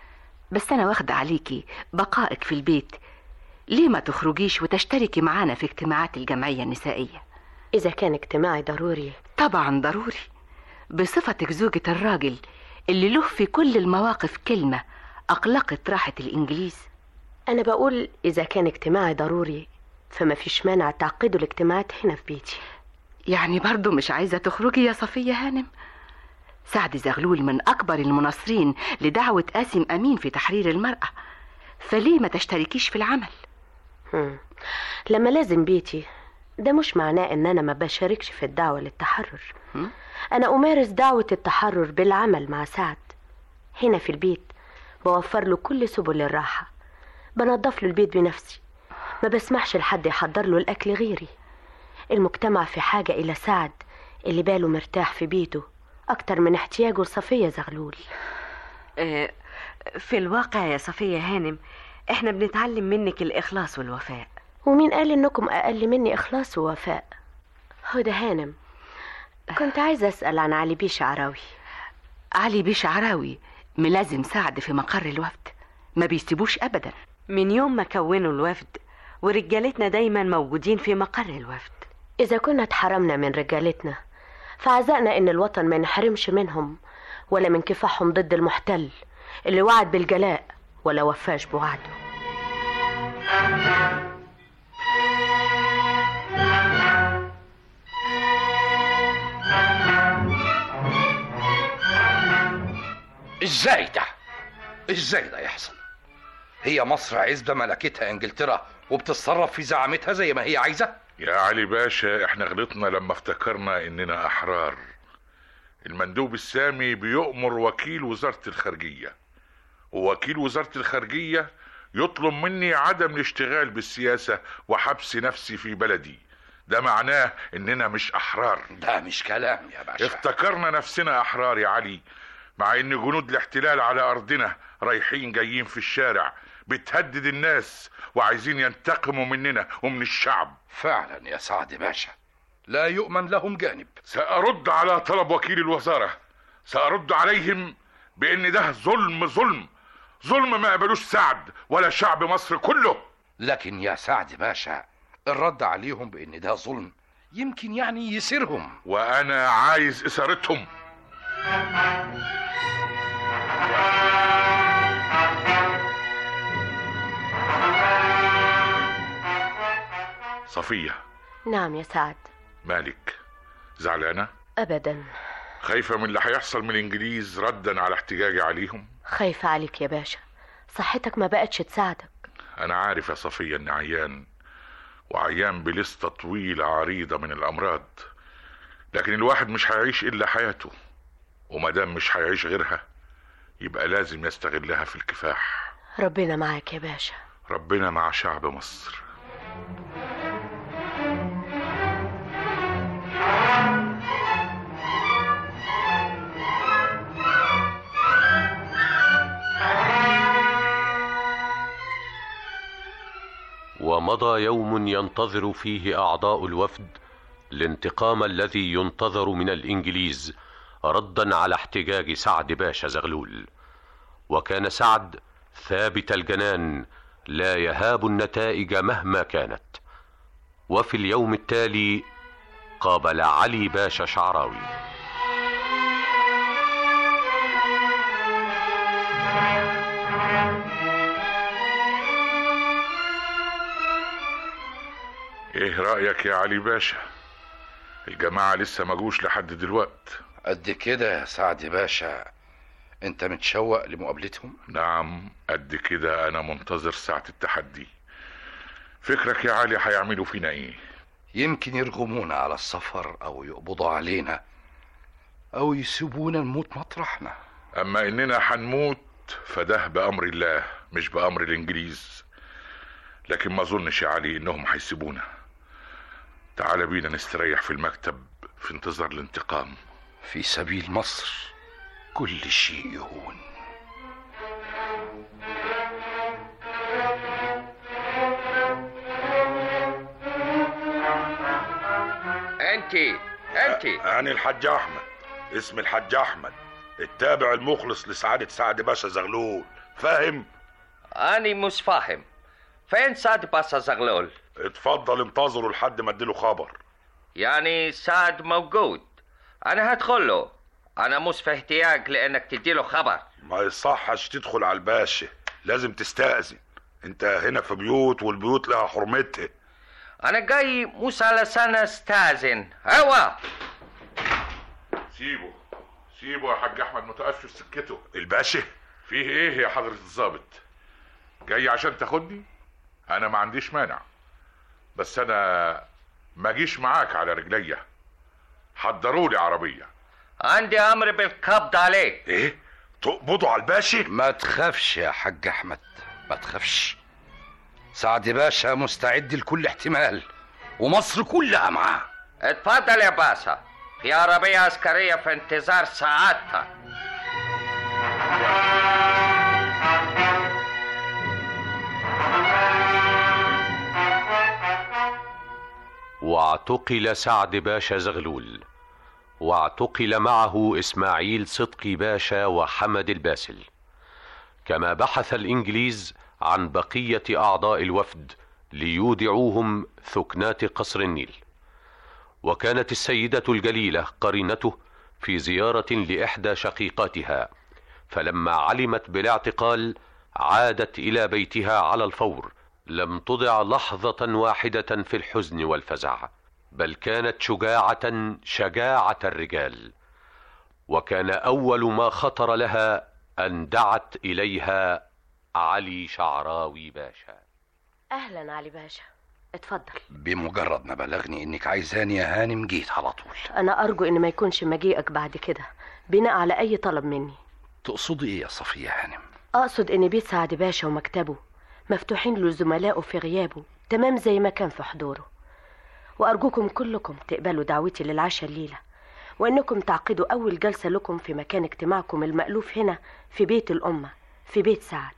بس أنا واخدة عليكي بقائك في البيت ليه ما تخرجيش وتشتركي معانا في اجتماعات الجمعية النسائية
إذا كان اجتماعي ضروري
طبعا ضروري بصفتك زوجة الراجل اللي له في كل المواقف كلمة أقلقت راحة الإنجليز
أنا بقول إذا كان اجتماعي ضروري فما فيش مانع تعقدوا الاجتماعات هنا في بيتي
يعني برضو مش عايزة تخرجي يا صفية هانم سعد زغلول من أكبر المناصرين لدعوة قاسم أمين في تحرير المرأة فليه ما تشتركيش في العمل
هم. لما لازم بيتي ده مش معناه ان انا ما بشاركش في الدعوة للتحرر انا امارس دعوة التحرر بالعمل مع سعد هنا في البيت بوفر له كل سبل الراحة بنظف له البيت بنفسي ما بسمحش لحد يحضر له الاكل غيري المجتمع في حاجة الى سعد اللي باله مرتاح في بيته اكتر من احتياجه لصفية زغلول
آه، في الواقع يا صفية هانم احنا بنتعلم منك الإخلاص والوفاء
ومين قال انكم اقل مني اخلاص ووفاء هدى هانم كنت عايزة اسأل عن علي بيه شعراوي
علي بيه شعراوي ملازم سعد في مقر الوفد ما بيسيبوش أبدا
من يوم ما كونوا الوفد ورجالتنا دايما موجودين في مقر الوفد
إذا كنا اتحرمنا من رجالتنا فعزقنا إن الوطن ما نحرمش منهم ولا من كفاحهم ضد المحتل اللي وعد بالجلاء ولا وفاش بوعده
ازاي ده ازاي ده يحصل هي مصر عزبة ملكتها انجلترا وبتتصرف في زعامتها زي ما هي عايزة
يا علي باشا احنا غلطنا لما افتكرنا اننا احرار المندوب السامي بيؤمر وكيل وزارة الخارجية ووكيل وزارة الخارجية يطلب مني عدم الاشتغال بالسياسة وحبس نفسي في بلدي ده معناه اننا مش احرار
ده مش كلام يا باشا
افتكرنا نفسنا احرار يا علي مع ان جنود الاحتلال على ارضنا رايحين جايين في الشارع بتهدد الناس وعايزين ينتقموا مننا ومن الشعب
فعلا يا سعد باشا لا يؤمن لهم جانب
سأرد على طلب وكيل الوزارة سأرد عليهم بأن ده ظلم ظلم ظلم ما قبلوش سعد ولا شعب مصر كله
لكن يا سعد باشا الرد عليهم بان ده ظلم يمكن يعني يسيرهم
وأنا عايز إثارتهم صفية
نعم يا سعد
مالك زعلانة
ابدا
خايفة من اللي هيحصل من الإنجليز ردا على احتجاجي عليهم
خايفة عليك يا باشا صحتك ما بقتش تساعدك
أنا عارف يا صفية إني عيان وعيان بلستة طويلة عريضة من الأمراض لكن الواحد مش هيعيش إلا حياته ومادام مش هيعيش غيرها يبقى لازم يستغلها في الكفاح
ربنا معاك يا باشا
ربنا مع شعب مصر
ومضى يوم ينتظر فيه اعضاء الوفد الانتقام الذي ينتظر من الانجليز ردا على احتجاج سعد باشا زغلول وكان سعد ثابت الجنان لا يهاب النتائج مهما كانت وفي اليوم التالي قابل علي باشا شعراوي
ايه رأيك يا علي باشا الجماعة لسه ما جوش لحد دلوقت
قد كده يا سعد باشا انت متشوق لمقابلتهم
نعم قد كده انا منتظر ساعة التحدي فكرك يا علي هيعملوا فينا ايه
يمكن يرغمونا على السفر او يقبضوا علينا او يسيبونا نموت مطرحنا
اما اننا هنموت فده بامر الله مش بامر الانجليز لكن ما اظنش يا علي انهم هيسيبونا تعال بينا نستريح في المكتب في انتظار الانتقام
في سبيل مصر كل شيء يهون
انت انت
أنا الحاج أحمد اسمي الحاج أحمد التابع المخلص لسعادة سعد باشا زغلول فاهم؟
أنا مش فاهم فين سعد باشا زغلول
اتفضل انتظروا لحد ما اديله خبر
يعني سعد موجود أنا هدخل له أنا مش في احتياج لأنك تديله خبر
ما يصحش تدخل على الباشا لازم تستأذن انت هنا في بيوت والبيوت لها حرمتها
أنا جاي مش علشان أستأذن أيوة
سيبه سيبه يا حاج احمد ما تقفش في سكته
الباشا
فيه ايه يا حضرة الضابط جاي عشان تاخدني انا ما عنديش مانع بس انا ما جيش معاك على رجليا حضروا لي عربيه
عندي أمر بالقبض عليه
ايه تقبضوا على الباشا
ما تخافش يا حاج احمد ما تخافش سعد باشا مستعد لكل احتمال ومصر كلها معاه
اتفضل يا باشا في عربية عسكرية في انتظار ساعتها
واعتقل سعد باشا زغلول واعتقل معه اسماعيل صدقي باشا وحمد الباسل كما بحث الانجليز عن بقيه اعضاء الوفد ليودعوهم ثكنات قصر النيل وكانت السيده الجليله قرينته في زياره لاحدى شقيقاتها فلما علمت بالاعتقال عادت الى بيتها على الفور لم تضع لحظه واحده في الحزن والفزع بل كانت شجاعه شجاعه الرجال وكان اول ما خطر لها ان دعت اليها علي شعراوي باشا
اهلا علي باشا اتفضل
بمجرد ما بلغني انك عايزاني يا هانم جيت على طول
انا ارجو ان ما يكونش مجيئك بعد كده بناء على اي طلب مني
تقصدي ايه يا صفية هانم
اقصد ان بيت سعد باشا ومكتبه مفتوحين لزملائه في غيابه تمام زي ما كان في حضوره وارجوكم كلكم تقبلوا دعوتي للعشاء الليله وانكم تعقدوا اول جلسه لكم في مكان اجتماعكم المالوف هنا في بيت الامه في بيت سعد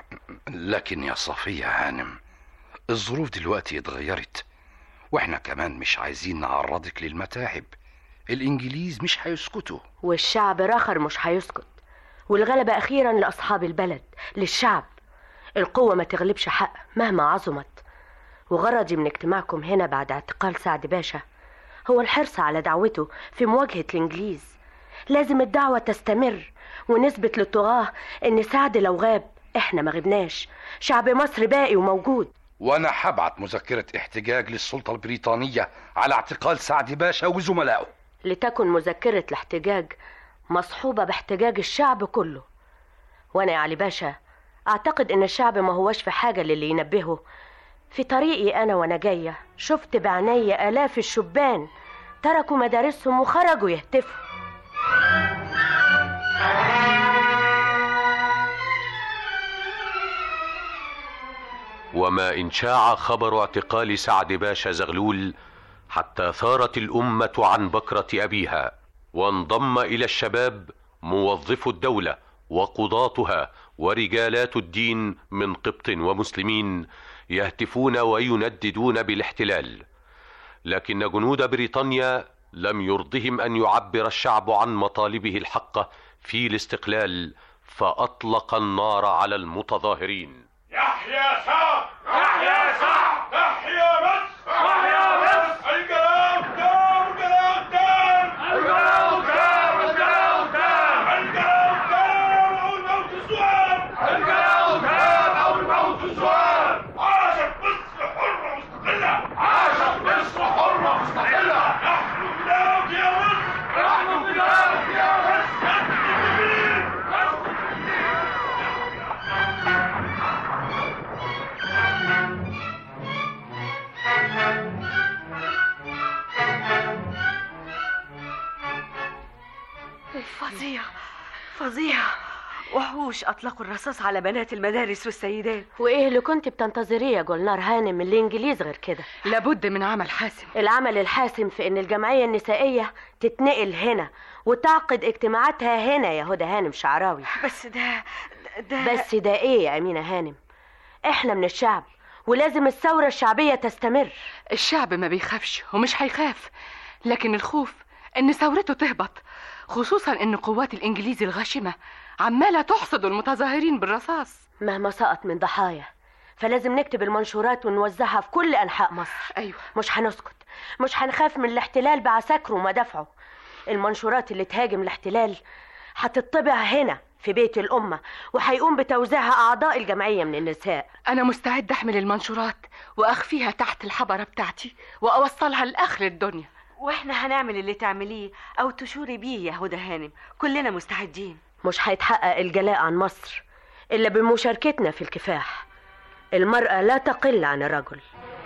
لكن يا صفية هانم الظروف دلوقتي اتغيرت واحنا كمان مش عايزين نعرضك للمتاعب الانجليز مش هيسكتوا
والشعب راخر مش هيسكت والغلبة أخيرا لأصحاب البلد للشعب القوة ما تغلبش حق مهما عظمت وغرضي من اجتماعكم هنا بعد اعتقال سعد باشا هو الحرص على دعوته في مواجهة الإنجليز لازم الدعوة تستمر ونثبت للطغاة إن سعد لو غاب إحنا ما غبناش شعب مصر باقي وموجود
وانا هبعت مذكرة احتجاج للسلطة البريطانية على اعتقال سعد باشا وزملائه
لتكن مذكرة الاحتجاج مصحوبة باحتجاج الشعب كله وأنا يا علي باشا أعتقد إن الشعب ما هوش في حاجة للي ينبهه في طريقي أنا وأنا جاية شفت بعناية آلاف الشبان تركوا مدارسهم وخرجوا يهتفوا
وما ان شاع خبر اعتقال سعد باشا زغلول حتى ثارت الامه عن بكره ابيها وانضم الى الشباب موظفو الدوله وقضاتها ورجالات الدين من قبط ومسلمين يهتفون وينددون بالاحتلال لكن جنود بريطانيا لم يرضهم ان يعبر الشعب عن مطالبه الحقه في الاستقلال فاطلق النار على المتظاهرين
يحيى سعد يحيى سعد يحيى مصر يحيى مصر الجلال قدام الجلال قدام الجلال قدام الجلال قدام الجلال قدام او الموت السؤال الجلال قدام او الموت السؤال عاشت مصر حرة مستقلة عاشت مصر حرة مستقلة نحن
فظيع فظيع وحوش اطلقوا الرصاص على بنات المدارس والسيدات
وايه اللي كنت بتنتظريه يا جولنار هانم من الانجليز غير كده
لابد من عمل حاسم
العمل الحاسم في ان الجمعيه النسائيه تتنقل هنا وتعقد اجتماعاتها هنا يا هدى هانم شعراوي
بس ده
ده بس ده ايه يا امينه هانم احنا من الشعب ولازم الثوره الشعبيه تستمر
الشعب ما بيخافش ومش هيخاف لكن الخوف ان ثورته تهبط خصوصا ان قوات الانجليز الغاشمه عماله تحصد المتظاهرين بالرصاص
مهما سقط من ضحايا فلازم نكتب المنشورات ونوزعها في كل انحاء مصر
ايوه
مش هنسكت مش هنخاف من الاحتلال بعساكره ومدافعه المنشورات اللي تهاجم الاحتلال هتطبع هنا في بيت الأمة وهيقوم بتوزيعها أعضاء الجمعية من النساء
أنا مستعد أحمل المنشورات وأخفيها تحت الحبرة بتاعتي وأوصلها لآخر الدنيا
واحنا هنعمل اللي تعمليه او تشوري بيه يا هدى هانم كلنا مستعدين
مش هيتحقق الجلاء عن مصر إلا بمشاركتنا في الكفاح المرأة لا تقل عن الرجل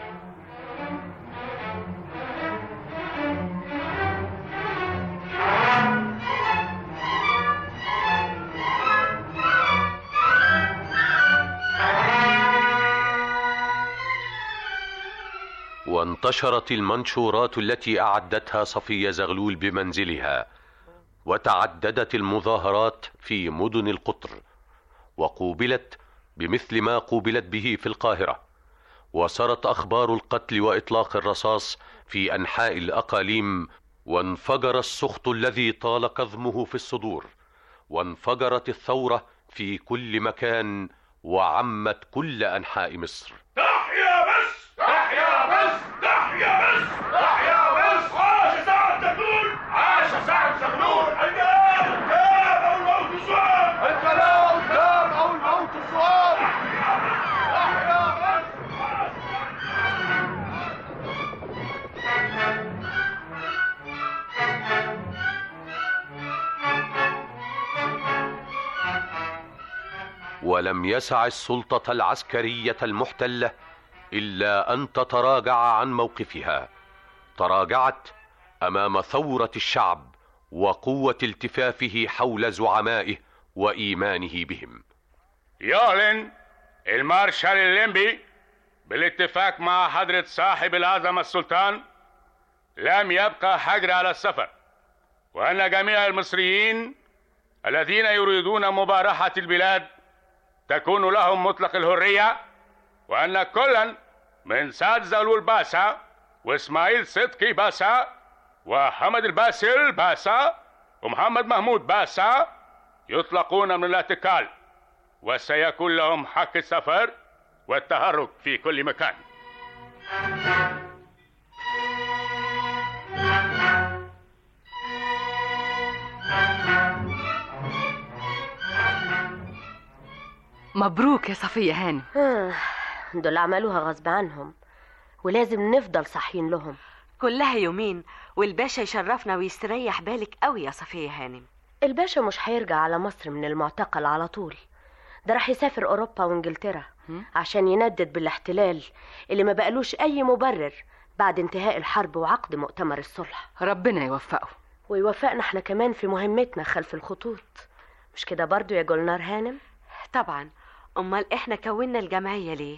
وانتشرت المنشورات التي اعدتها صفيه زغلول بمنزلها وتعددت المظاهرات في مدن القطر وقوبلت بمثل ما قوبلت به في القاهره وسرت اخبار القتل واطلاق الرصاص في انحاء الاقاليم وانفجر السخط الذي طال كظمه في الصدور وانفجرت الثوره في كل مكان وعمت كل انحاء مصر
تحيا مصر تحيا مصر تحيا مصر تحيا مصر عاش سعد زغلول عاش سعد زغلول الكلام قدام او الموت السؤال الكلام قدام او الموت السؤال تحيا مصر
ولم يسع السلطه العسكريه المحتله الا ان تتراجع عن موقفها تراجعت امام ثوره الشعب وقوه التفافه حول زعمائه وايمانه بهم
يعلن المارشال الليمبي بالاتفاق مع حضرة صاحب العظمة السلطان لم يبقى حجر على السفر وأن جميع المصريين الذين يريدون مبارحة البلاد تكون لهم مطلق الحرية وأن كلا من سعد زغلول باسا وإسماعيل صدقي باسا وحمد الباسل باسا ومحمد محمود باسا يطلقون من الاعتقال وسيكون لهم حق السفر والتحرك في كل مكان
مبروك يا صفية هانم
آه، دول عملوها غصب عنهم ولازم نفضل صاحيين لهم
كلها يومين والباشا يشرفنا ويستريح بالك قوي يا صفية هانم
الباشا مش هيرجع على مصر من المعتقل على طول ده راح يسافر اوروبا وانجلترا عشان يندد بالاحتلال اللي ما بقالوش اي مبرر بعد انتهاء الحرب وعقد مؤتمر الصلح
ربنا يوفقه
ويوفقنا احنا كمان في مهمتنا خلف الخطوط مش كده برضو يا جولنار هانم
طبعا امال احنا كونا الجمعية ليه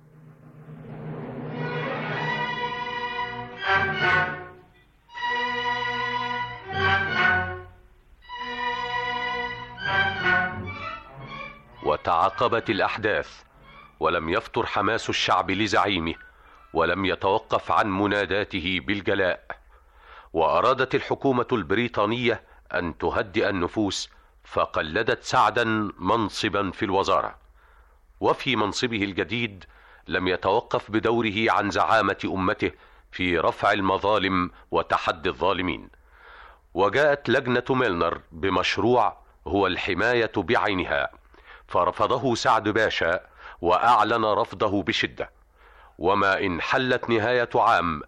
وتعاقبت الاحداث ولم يفتر حماس الشعب لزعيمه ولم يتوقف عن مناداته بالجلاء وارادت الحكومه البريطانيه ان تهدئ النفوس فقلدت سعدا منصبا في الوزاره وفي منصبه الجديد لم يتوقف بدوره عن زعامه امته في رفع المظالم وتحدي الظالمين وجاءت لجنه ميلنر بمشروع هو الحمايه بعينها فرفضه سعد باشا واعلن رفضه بشده وما ان حلت نهايه عام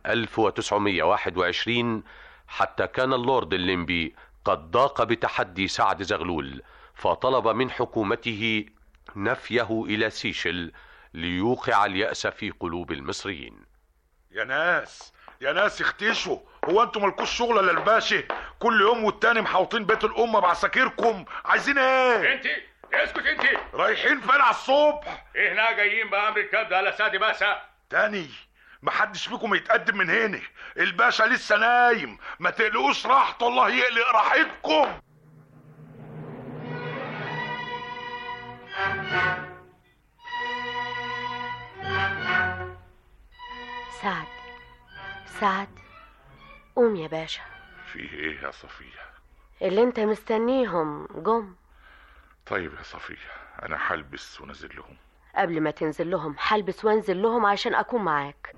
1921 حتى كان اللورد الليمبي قد ضاق بتحدي سعد زغلول فطلب من حكومته نفيه الى سيشل ليوقع الياس في قلوب المصريين
يا ناس يا ناس اختشوا هو انتوا مالكوش شغل الا الباشا كل يوم والتاني محوطين بيت الامه بعساكركم عايزين ايه
انت اسكت انت
رايحين فين على الصبح
احنا جايين بامر الكبد على سادي باشا
تاني محدش فيكم يتقدم من هنا الباشا لسه نايم ما تقلقوش راحته الله يقلق راحتكم
سعد سعد قوم يا باشا
فيه ايه يا صفيه
اللي انت مستنيهم جم
طيب يا صفيه انا هلبس ونازل لهم
قبل ما تنزل لهم هلبس وانزل لهم عشان اكون معاك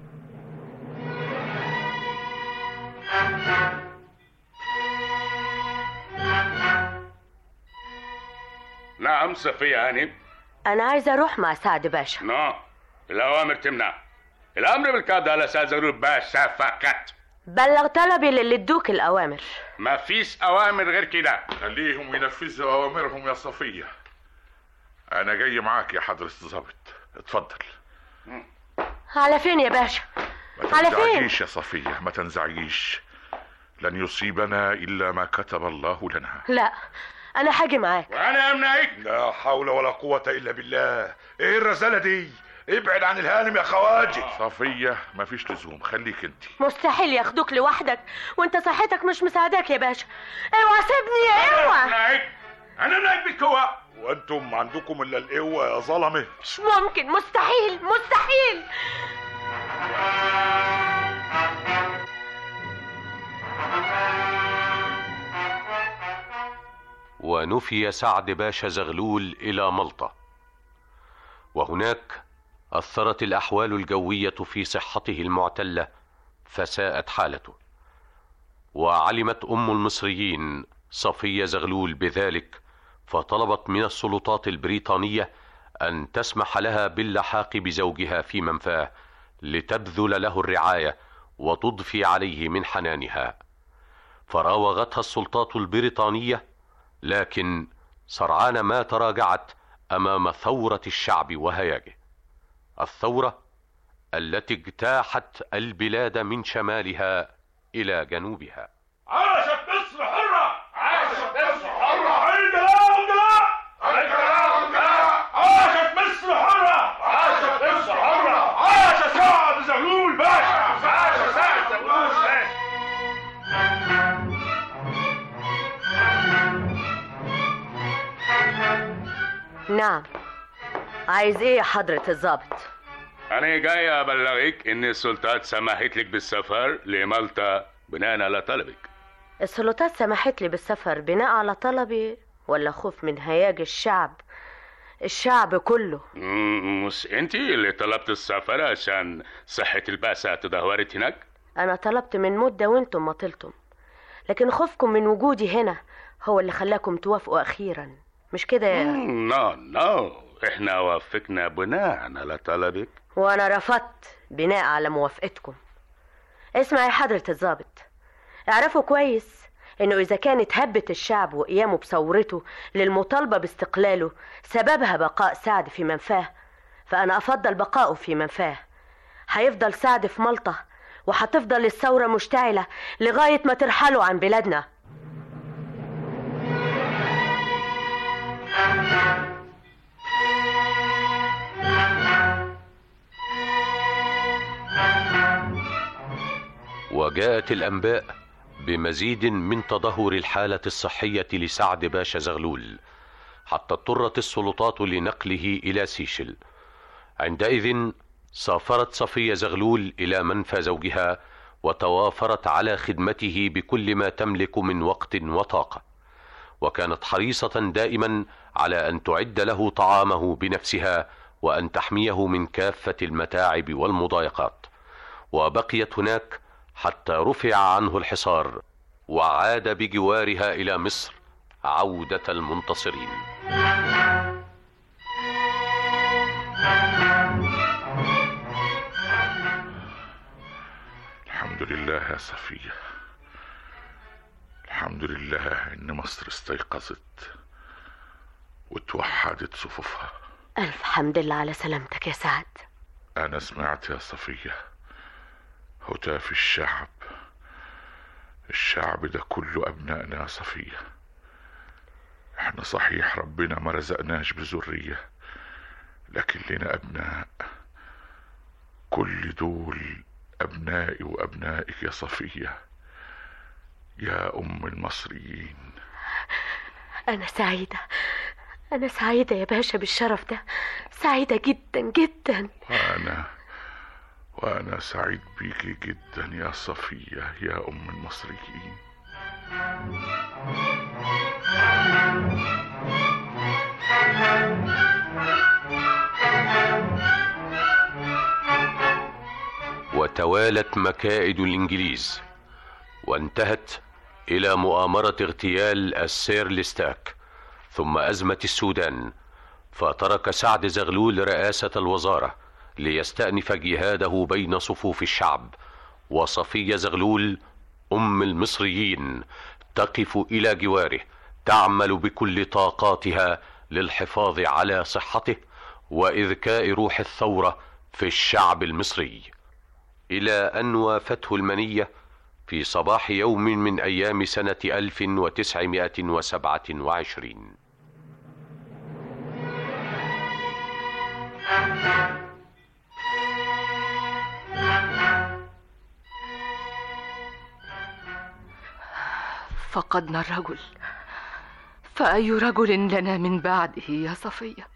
نعم صفية هانم
انا عايزه اروح مع سعد باشا
نعم الأوامر تمنع الأمر بالكبد على أساس زغلول باشا فقط
بلغ طلبي للي ادوك الاوامر
ما فيش أوامر غير كده
خليهم ينفذوا اوامرهم يا صفيه انا جاي معاك يا حضره الظابط اتفضل
على فين يا باشا
ما
على فين
تنزعجيش يا صفيه ما تنزعجيش لن يصيبنا الا ما كتب الله لنا
لا انا هاجي معاك
وانا امنعك
لا حول ولا قوه الا بالله ايه الرساله دي ابعد عن الهانم يا خواجه صفيه مفيش لزوم خليك انت
مستحيل ياخدوك لوحدك وانت صحتك مش مساعداك يا باشا اوعى سيبني اوعى
انا امنعك بالقوه وانتم عندكم الا القوه يا ظلمه
مش ممكن مستحيل مستحيل
ونفي سعد باشا زغلول الى ملطه وهناك اثرت الاحوال الجويه في صحته المعتله فساءت حالته وعلمت ام المصريين صفيه زغلول بذلك فطلبت من السلطات البريطانيه ان تسمح لها باللحاق بزوجها في منفاه لتبذل له الرعايه وتضفي عليه من حنانها فراوغتها السلطات البريطانيه لكن سرعان ما تراجعت امام ثوره الشعب وهياجه الثوره التي اجتاحت البلاد من شمالها الى جنوبها
عاشت مصر حرة عاشت مصر حرة الجلاء والجلاء الجلاء والجلاء عاشت مصر حرة عاشت مصر حرة عاش سعد زغلول باشا عاش سعد زغلول باشا
نعم عايز ايه يا حضرة الظابط
أنا جاي أبلغك إن السلطات سمحت لك بالسفر لمالطا بناء على طلبك
السلطات سمحت لي بالسفر بناء على طلبي ولا خوف من هياج الشعب الشعب كله
مم، مش أنت اللي طلبت السفر عشان صحة البعثة تدهورت هناك؟
انا طلبت من مدة وانتم ما طلتم لكن خوفكم من وجودي هنا هو اللي خلاكم توافقوا اخيرا مش كده يا
مم، نو نو إحنا وافقنا بناء على طلبك
وانا رفضت بناء على موافقتكم اسمع يا حضرة الضابط اعرفوا كويس انه اذا كانت هبة الشعب وقيامه بثورته للمطالبة باستقلاله سببها بقاء سعد في منفاه فانا افضل بقائه في منفاه هيفضل سعد في ملطة وهتفضل الثورة مشتعلة لغاية ما ترحلوا عن بلادنا
وجاءت الانباء بمزيد من تدهور الحاله الصحيه لسعد باشا زغلول حتى اضطرت السلطات لنقله الى سيشل عندئذ سافرت صفيه زغلول الى منفى زوجها وتوافرت على خدمته بكل ما تملك من وقت وطاقه وكانت حريصه دائما على ان تعد له طعامه بنفسها وان تحميه من كافه المتاعب والمضايقات وبقيت هناك حتى رفع عنه الحصار وعاد بجوارها الى مصر عوده المنتصرين
الحمد لله يا صفيه الحمد لله ان مصر استيقظت وتوحدت صفوفها
الف حمد لله على سلامتك يا سعد
انا سمعت يا صفيه هتاف الشعب الشعب ده كله أبنائنا يا صفية احنا صحيح ربنا ما رزقناش بذرية لكن لنا أبناء كل دول أبنائي وأبنائك يا صفية يا أم المصريين
أنا سعيدة أنا سعيدة يا باشا بالشرف ده سعيدة جدا جدا
وأنا وأنا سعيد بيكي جدا يا صفية يا أم المصريين
وتوالت مكائد الإنجليز وانتهت إلى مؤامرة اغتيال السير ليستاك ثم أزمة السودان فترك سعد زغلول رئاسة الوزارة ليستأنف جهاده بين صفوف الشعب وصفية زغلول أم المصريين تقف إلى جواره تعمل بكل طاقاتها للحفاظ على صحته وإذكاء روح الثورة في الشعب المصري إلى أن وافته المنية في صباح يوم من أيام سنة 1927
فقدنا الرجل فأي رجل لنا من بعده يا صفية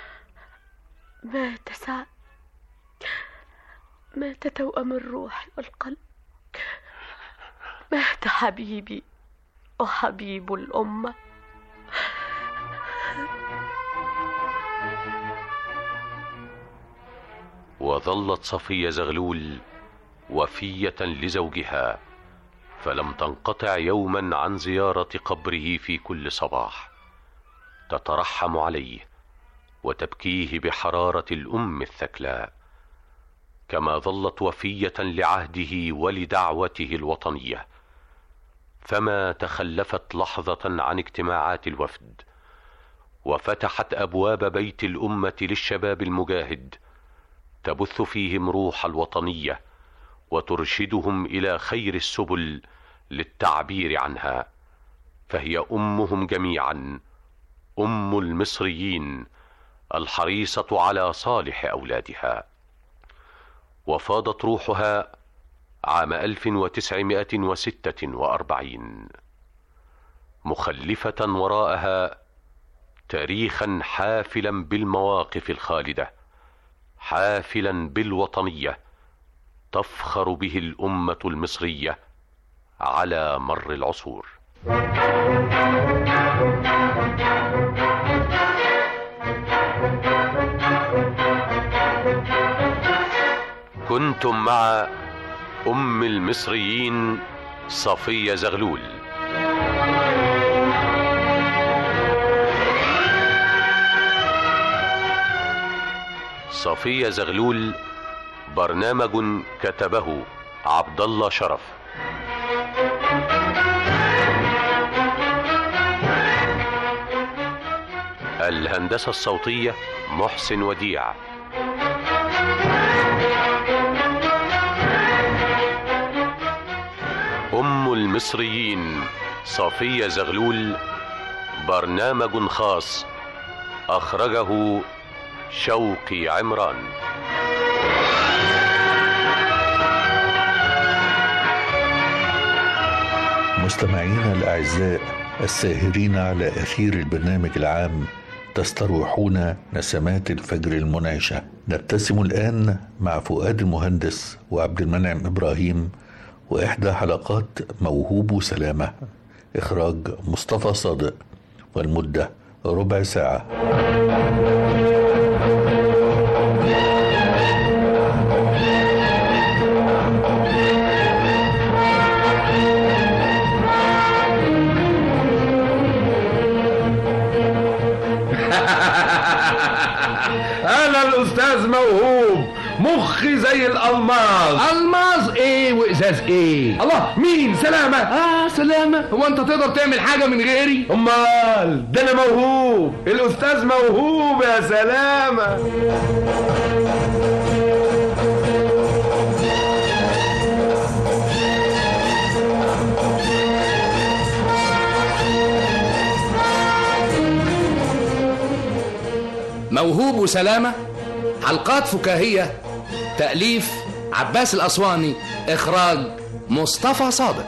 مات سعد مات توأم الروح والقلب مات حبيبي وحبيب الأمة
وظلت صفية زغلول وفية لزوجها فلم تنقطع يوما عن زيارة قبره في كل صباح تترحم عليه وتبكيه بحرارة الأم الثكلاء كما ظلت وفية لعهده ولدعوته الوطنية فما تخلفت لحظة عن اجتماعات الوفد وفتحت أبواب بيت الأمة للشباب المجاهد تبث فيهم روح الوطنية وترشدهم إلى خير السبل للتعبير عنها فهي أمهم جميعا أم المصريين الحريصة على صالح أولادها وفاضت روحها عام 1946 مخلفة وراءها تاريخا حافلا بالمواقف الخالدة حافلا بالوطنية تفخر به الأمة المصرية على مر العصور كنتم مع أم المصريين صفية زغلول صفية زغلول برنامج كتبه عبد الله شرف الهندسة الصوتية محسن وديع أم المصريين صفية زغلول برنامج خاص أخرجه شوقي عمران
مستمعينا الأعزاء الساهرين على أثير البرنامج العام تستروحون نسمات الفجر المنعشة نبتسم الآن مع فؤاد المهندس وعبد المنعم إبراهيم وإحدى حلقات موهوب سلامة إخراج مصطفى صادق والمدة ربع ساعة
انا الاستاذ موهوب مخي زي الالماس
الماس ايه وازاز ايه
الله مين سلامة
اه سلامة هو انت تقدر تعمل حاجة من غيري
امال ده انا موهوب الاستاذ موهوب يا سلامة
موهوب وسلامة حلقات فكاهية تأليف عباس الأسواني إخراج مصطفى صادق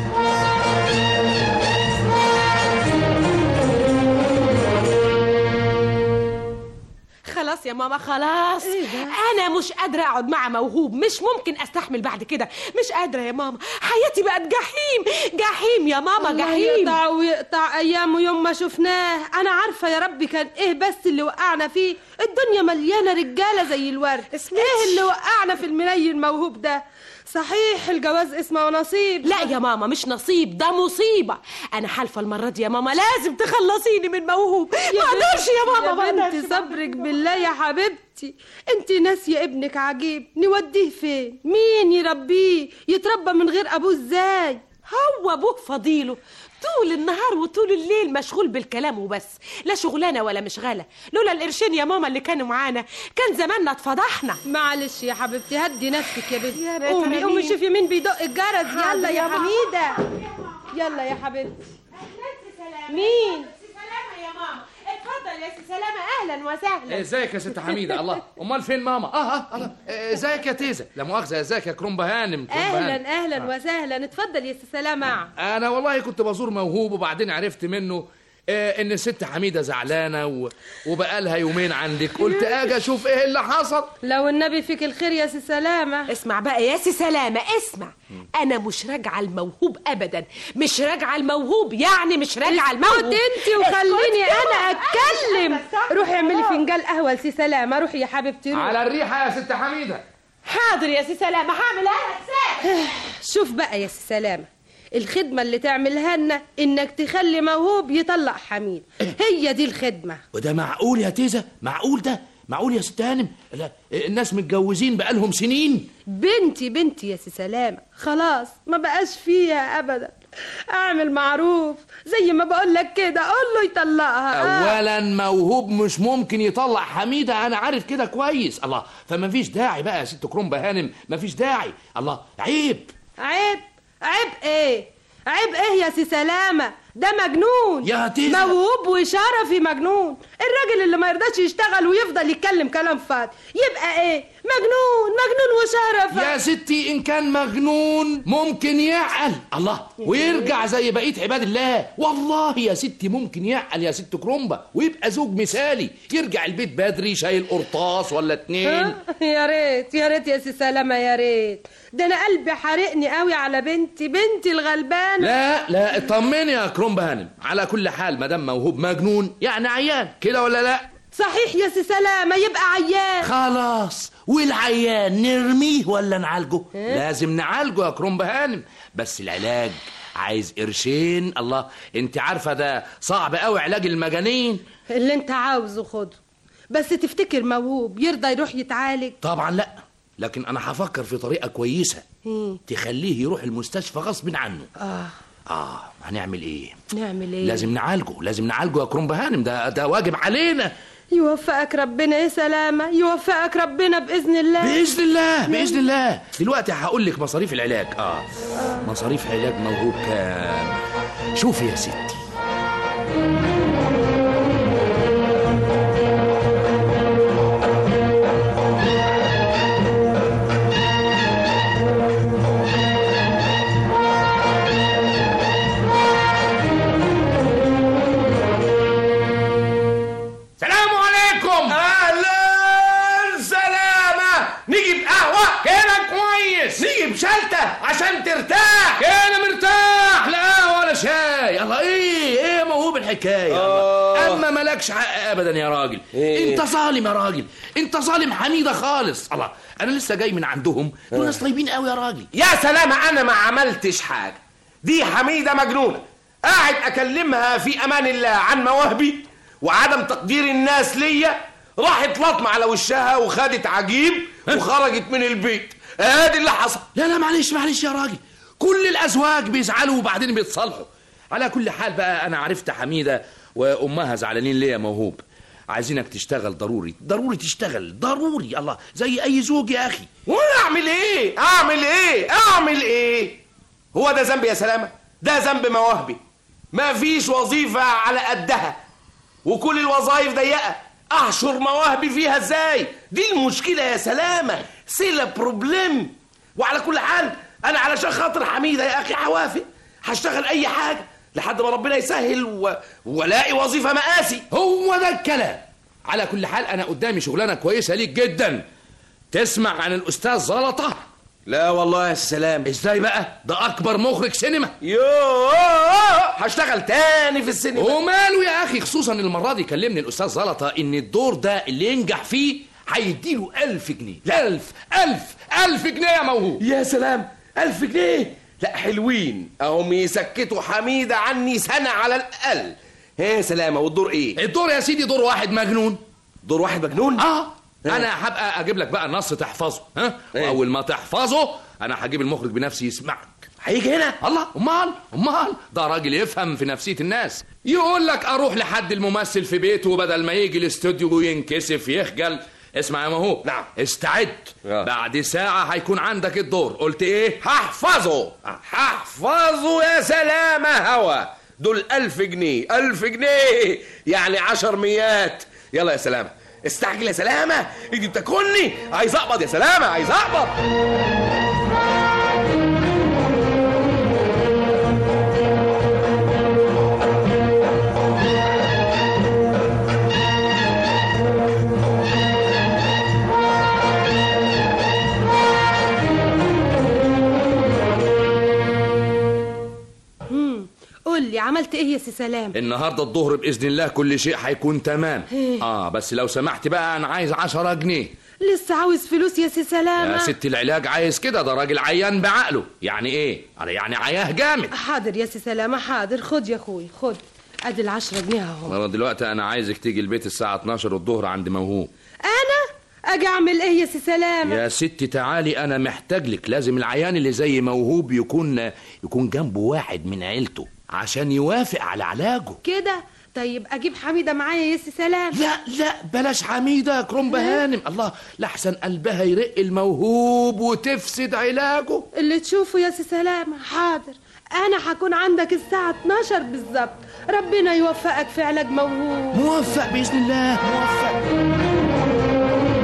خلاص يا ماما خلاص انا مش قادره اقعد مع موهوب مش ممكن استحمل بعد كده مش قادره يا ماما حياتي بقت جحيم جحيم يا ماما
الله
جحيم
يقطع ويقطع ايامه يوم ما شفناه انا عارفه يا ربي كان ايه بس اللي وقعنا فيه الدنيا مليانه رجاله زي الورد ايه اللي وقعنا في المني الموهوب ده صحيح الجواز اسمه نصيب
لا يا ماما مش نصيب ده مصيبه انا حالفه المره دي يا ماما لازم تخلصيني من موهوب ما اقدرش يا ماما ما
يا
اقدرش
بنت صبرك بالله يا حبيبتي انت ناسيه ابنك عجيب نوديه فين مين يربيه يتربى من غير ابوه ازاي
هو ابوه فضيله طول النهار وطول الليل مشغول بالكلام وبس لا شغلانه ولا مشغله لولا القرشين يا ماما اللي كانوا معانا كان زماننا اتفضحنا
معلش يا حبيبتي هدي نفسك يا بنتي
يا ريت
قومي
أنا
قومي
مين؟
شوفي مين بيدق الجرس
حاضر
يلا يا
يا ماما.
حميده يلا يا حبيبتي مين
سلامة يا ماما اتفضل يا سي سلامة اهلا وسهلا
ازيك يا ست حميده الله امال فين ماما اه اه الله آه، ازيك يا تيزه لا مؤاخذه ازيك يا كرومبا هانم كرومبا هانم.
اهلا اهلا وسهلا اتفضل يا سي سلامه
انا والله كنت بزور موهوب وبعدين عرفت منه آه، ان الست حميده زعلانه و... وبقالها يومين عندك قلت اجي اشوف ايه اللي حصل
لو النبي فيك الخير يا سي سلامه
اسمع بقى يا سي سلامة اسمع انا مش راجعه الموهوب ابدا مش راجعه الموهوب يعني مش راجعه الموهوب
اسكت انت وخليني
اسكت
انا
يا
اتكلم
ماما.
روحي اعملي فنجان قهوه لسي سلامه روحي يا حبيبتي روحي.
على الريحه يا ست حميده
حاضر يا سي سلامة هعمل انا
شوف بقى يا سي سلامة الخدمة اللي تعملها لنا انك تخلي موهوب يطلق حميد هي دي الخدمة
وده معقول يا تيزه معقول ده معقول يا ست هانم لا الناس متجوزين بقالهم سنين
بنتي بنتي يا سي سلامة خلاص ما بقاش فيها ابدا اعمل معروف زي ما بقول لك كده قول له يطلقها آه.
اولا موهوب مش ممكن يطلع حميده انا عارف كده كويس الله فما فيش داعي بقى يا ست كرومبا هانم ما فيش داعي الله عيب
عيب عيب ايه عيب ايه يا سي سلامة ده مجنون
يا تيزة.
موهوب وشرفي مجنون الراجل اللي ما يرضاش يشتغل ويفضل يتكلم كلام فاضي يبقى ايه مجنون مجنون وشرف
يا ستي ان كان مجنون ممكن يعقل الله ويرجع زي بقيه عباد الله والله يا ستي ممكن يعقل يا ست كرومبا ويبقى زوج مثالي يرجع البيت بدري شايل قرطاس ولا اتنين
ها؟ يا ريت يا ريت يا سي سلامة يا ريت ده انا قلبي حارقني قوي على بنتي بنتي الغلبانة
لا لا اطمني يا كرومبا هانم على كل حال ما دام موهوب مجنون يعني عيان كده ولا لا
صحيح يا سي سلامة يبقى عيان
خلاص والعيان نرميه ولا نعالجه لازم نعالجه يا كرومبا هانم بس العلاج عايز قرشين الله انت عارفه ده صعب قوي علاج المجانين
اللي انت عاوزه خده بس تفتكر موهوب يرضى يروح يتعالج
طبعا لا لكن انا هفكر في طريقه كويسه
مم.
تخليه يروح المستشفى غصب عنه
اه
اه هنعمل ايه
نعمل ايه
لازم نعالجه لازم نعالجه يا كرومبا هانم ده ده واجب علينا
يوفقك ربنا يا سلامة يوفقك ربنا بإذن الله
باذن الله باذن الله دلوقتي هقول لك مصاريف العلاج اه مصاريف علاج موهوب كام شوفي يا ستي
سلام عليكم اهلا سلامة نجيب قهوة
كده كويس
نجيب شلتة عشان ترتاح
كده مرتاح لا قهوه ولا شاي الله ايه ايه موهوب الحكايه الله. اما مالكش حق ابدا يا راجل
إيه؟
انت ظالم يا راجل انت ظالم حميده خالص الله انا لسه جاي من عندهم دول ناس طيبين قوي يا راجل
يا سلامة أنا ما عملتش حاجة دي حميدة مجنونة قاعد أكلمها في أمان الله عن مواهبي وعدم تقدير الناس ليا راحت لطمة على وشها وخدت عجيب وخرجت من البيت ادي اللي حصل
لا لا معلش معلش يا راجل كل الازواج بيزعلوا وبعدين بيتصالحوا على كل حال بقى انا عرفت حميده وامها زعلانين ليه يا موهوب عايزينك تشتغل ضروري ضروري تشتغل ضروري الله زي اي زوج يا اخي
وانا اعمل ايه اعمل ايه اعمل ايه هو ده ذنب يا سلامة ده ذنب مواهبي ما فيش وظيفة على قدها وكل الوظائف ضيقة
احشر مواهبي فيها ازاي دي المشكله يا سلامه سيلا بروبليم وعلى كل حال انا علشان خاطر حميده يا اخي هوافق هشتغل اي حاجه لحد ما ربنا يسهل و... والاقي وظيفه مقاسي هو ده الكلام على كل حال انا قدامي شغلانه كويسه ليك جدا تسمع عن الاستاذ زلطه لا والله يا سلام ازاي بقى ده اكبر مخرج سينما يوه هشتغل تاني في السينما وماله يا اخي خصوصا المره دي كلمني الاستاذ زلطه ان الدور ده اللي ينجح فيه هيديله ألف جنيه لا ألف ألف ألف جنيه يا موهوب يا سلام ألف جنيه لا حلوين اهم يسكتوا حميدة عني سنة على الأقل ايه سلامة والدور ايه الدور يا سيدي دور واحد مجنون دور واحد مجنون اه انا هبقى اجيب لك بقى النص تحفظه ها واول ما تحفظه انا هجيب المخرج بنفسي يسمعك هيجي هنا الله امال امال ده راجل يفهم في نفسيه الناس يقول لك اروح لحد الممثل في بيته بدل ما يجي الاستوديو وينكسف يخجل اسمع يا مهو نعم استعد بعد ساعة هيكون عندك الدور قلت ايه هحفظه هحفظه يا سلامة هوا دول ألف جنيه ألف جنيه يعني عشر ميات يلا يا سلامة استعجل يا سلامة ايدي بتاكلني عايز اقبض يا سلامة عايز اقبض
مم. قول لي عملت ايه يا سي سلام
النهارده الظهر باذن الله كل شيء هيكون تمام
إيه.
اه بس لو سمحت بقى انا عايز عشرة جنيه
لسه عاوز فلوس يا سي سلامة
يا ست العلاج عايز كده ده راجل عيان بعقله يعني ايه يعني عياه جامد
حاضر يا سي سلامة حاضر خد يا اخوي خد ادي العشرة جنيه اهو
انا دلوقتي انا عايزك تيجي البيت الساعه 12 الظهر عند موهوب
انا اجي اعمل ايه يا سي سلامة
يا ستي تعالي انا محتاج لك لازم العيان اللي زي موهوب يكون يكون جنبه واحد من عيلته عشان يوافق على علاجه
كده طيب اجيب حميدة معايا يا سي سلام
لا لا بلاش حميدة يا كرنب هانم الله لحسن قلبها يرق الموهوب وتفسد علاجه
اللي تشوفه يا سي سلامة حاضر انا هكون عندك الساعة 12 بالظبط ربنا يوفقك في علاج موهوب
موفق باذن الله موفق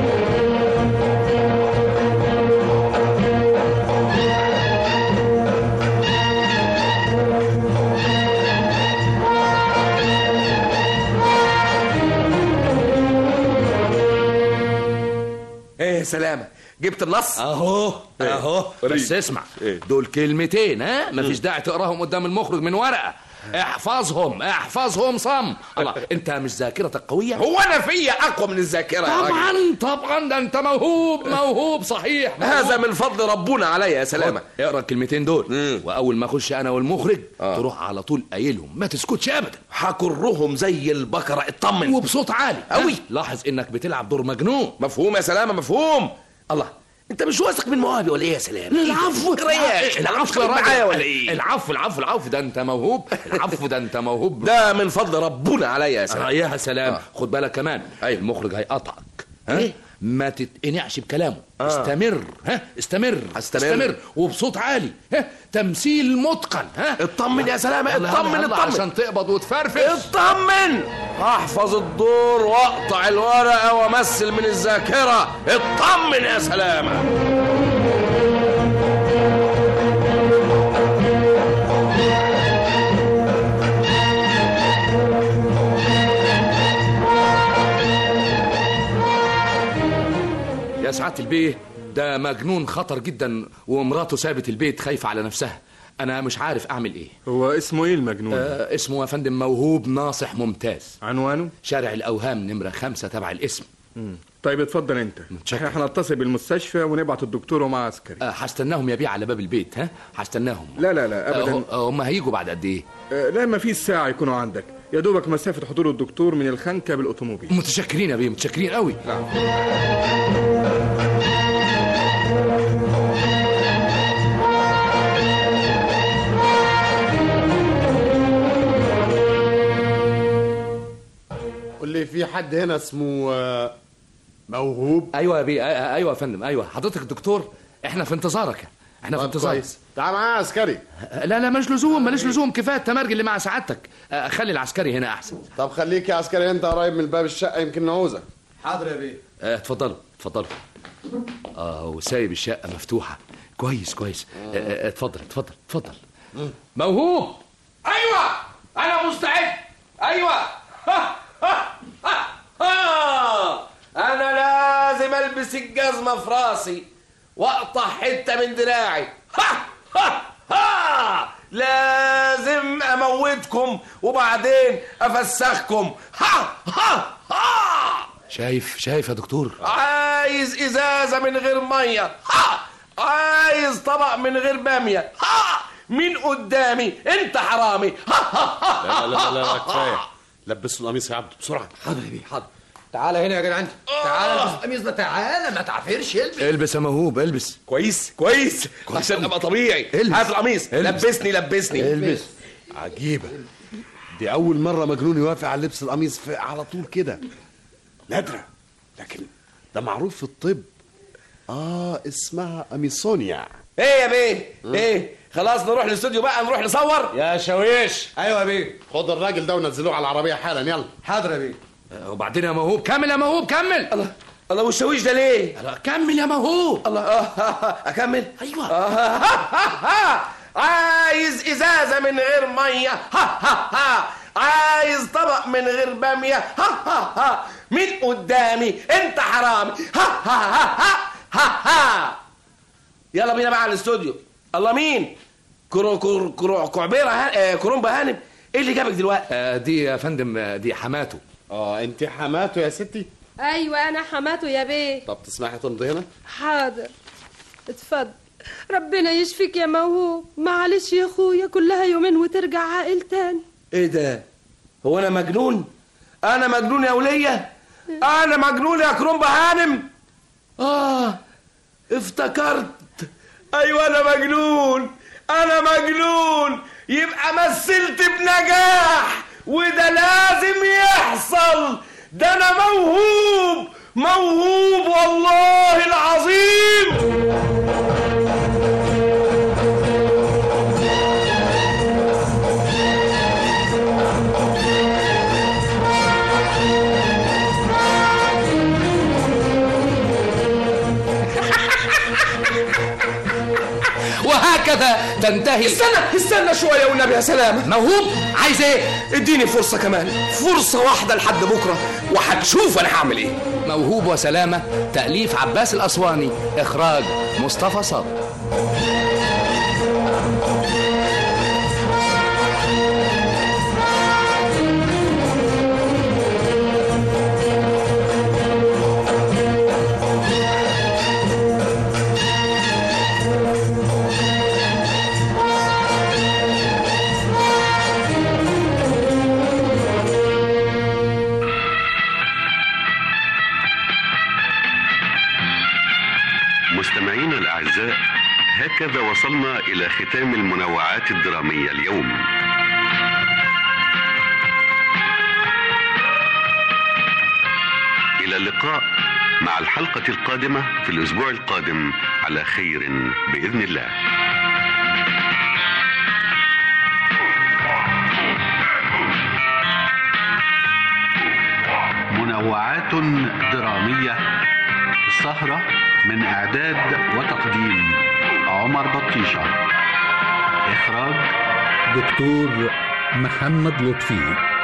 ايه سلامة جبت النص اهو اهو بس اسمع دول كلمتين ها مفيش داعي تقراهم قدام المخرج من ورقة احفظهم احفظهم صم الله انت مش ذاكرتك قوية هو انا فيا اقوى من الذاكرة طبعا طبعا ده انت موهوب موهوب صحيح موهوب.
هذا من فضل ربنا عليا يا سلامة
اقرا الكلمتين دول واول ما اخش انا والمخرج تروح على طول قايلهم ما تسكتش ابدا
هكرهم زي البقرة اطمن
وبصوت عالي
قوي
لاحظ انك بتلعب دور مجنون
مفهوم يا سلامة مفهوم الله انت مش واثق من مواهبي ولا ايه يا سلام
العفو
رياش
العفو يا
معايا
راجل
ولا ايه
العفو العفو العفو ده انت موهوب العفو ده انت موهوب
ده من فضل ربنا عليا يا سلام
آه يا سلام خد بالك كمان أيوة. المخرج هيقطعك ها
إيه؟
ما تتقنعش بكلامه
آه.
استمر ها استمر
هستمر.
استمر وبصوت عالي ها تمثيل متقن ها
اطمن يا سلامة
يلا،
اطمن
يلا،
اطمن
عشان تقبض وتفرفش
اطمن احفظ الدور واقطع الورقة وامثل من الذاكرة اطمن يا سلامة
يا سعادة البيه ده مجنون خطر جدا ومراته سابت البيت خايفة على نفسها أنا مش عارف أعمل إيه
هو اسمه ايه المجنون؟
آه اسمه يا فندم موهوب ناصح ممتاز
عنوانه؟
شارع الأوهام نمرة خمسة تبع الاسم
مم. طيب اتفضل انت احنا هنتصل بالمستشفى ونبعت الدكتور ومعاه عسكري
آه هستناهم يا بيه على باب البيت ها هستناهم
لا لا لا ابدا
آه هم هيجوا بعد قد ايه
آه لا ما فيش ساعة يكونوا عندك يا دوبك مسافة حضور الدكتور من الخنكة بالأوتوموبيل
متشكرين يا بيه متشكرين قوي
نعم
قول لي في حد هنا اسمه آه، موهوب
ايوه يا بيه آه، ايوه يا فندم ايوه حضرتك الدكتور احنا في انتظارك احنا في انتظار
كويس تعال معايا يا عسكري
لا لا مش لزوم ماليش لزوم كفايه التمرج اللي مع سعادتك آه، خلي العسكري هنا احسن
طب خليك يا عسكري انت قريب من باب الشقه يمكن نعوزك
حاضر يا بيه
آه، اتفضلوا اتفضلوا اه وسايب الشقه مفتوحه كويس كويس آه، آه، اتفضل اتفضل اتفضل موهوب ايوه انا مستعد ايوه ها ها ها ها انا لازم البس الجزمه في راسي واقطع حته من دراعي ها ها ها لازم اموتكم وبعدين افسخكم ها ها ها شايف شايف يا دكتور عايز ازازه من غير ميه ها عايز طبق من غير باميه ها مين قدامي انت حرامي ها ها ها
لا لا لا لا كفايه لبسوا القميص يا عبد بسرعه
حاضر يا بيه حاضر تعالى هنا يا جدعان تعالى البس القميص ده تعالى ما تعفرش البس
البس يا موهوب البس
كويس كويس عشان ابقى طبيعي
البس.
هات القميص
البس.
لبسني لبسني
البس
عجيبه دي اول مره مجنون يوافق على لبس القميص في على طول كده نادره لكن ده معروف في الطب اه اسمها اميسونيا
ايه يا بيه ايه خلاص نروح الاستوديو بقى نروح نصور
يا شويش
ايوه يا بيه
خد الراجل ده ونزلوه على العربيه حالا يلا
حاضر يا بيه
آه، وبعدين يا موهوب كمل يا موهوب كمل
الله الله والشاويش ده ليه
الله كمل يا موهوب
الله آه اكمل
ايوه
آه عايز ازازه من غير ميه ها ها ها عايز طبق من غير باميه ها ها ها مين قدامي انت حرامي ها ها ها ها ها ها يلا بينا بقى على الاستوديو الله مين كرو كرو كرو كعبيره ها... آه، كرومبا هانم ايه اللي جابك دلوقتي
آه، دي يا فندم آه، دي حماته
اه انت حماته يا ستي
ايوه انا حماته يا بيه
طب تسمحي تمضي هنا
حاضر اتفضل ربنا يشفيك يا موهوب معلش يا اخويا كلها يومين وترجع عاقل تاني
ايه ده هو انا مجنون انا مجنون يا وليه انا مجنون يا كرومبا هانم اه افتكرت ايوه انا مجنون انا مجنون يبقى مثلت بنجاح وده لازم يحصل ده انا موهوب موهوب والله العظيم
وهكذا تنتهي
استنى استنى شويه والنبي يا سلامه
موهوب عايز ايه
اديني فرصه كمان فرصه واحده لحد بكره وهتشوف انا هعمل ايه
موهوب وسلامة تأليف عباس الأسواني إخراج مصطفى صادق
مستمعينا الأعزاء هكذا وصلنا إلى ختام المنوعات الدرامية اليوم إلى اللقاء مع الحلقة القادمة في الأسبوع القادم على خير بإذن الله منوعات درامية السهرة من إعداد وتقديم عمر بطيشة إخراج
دكتور محمد لطفي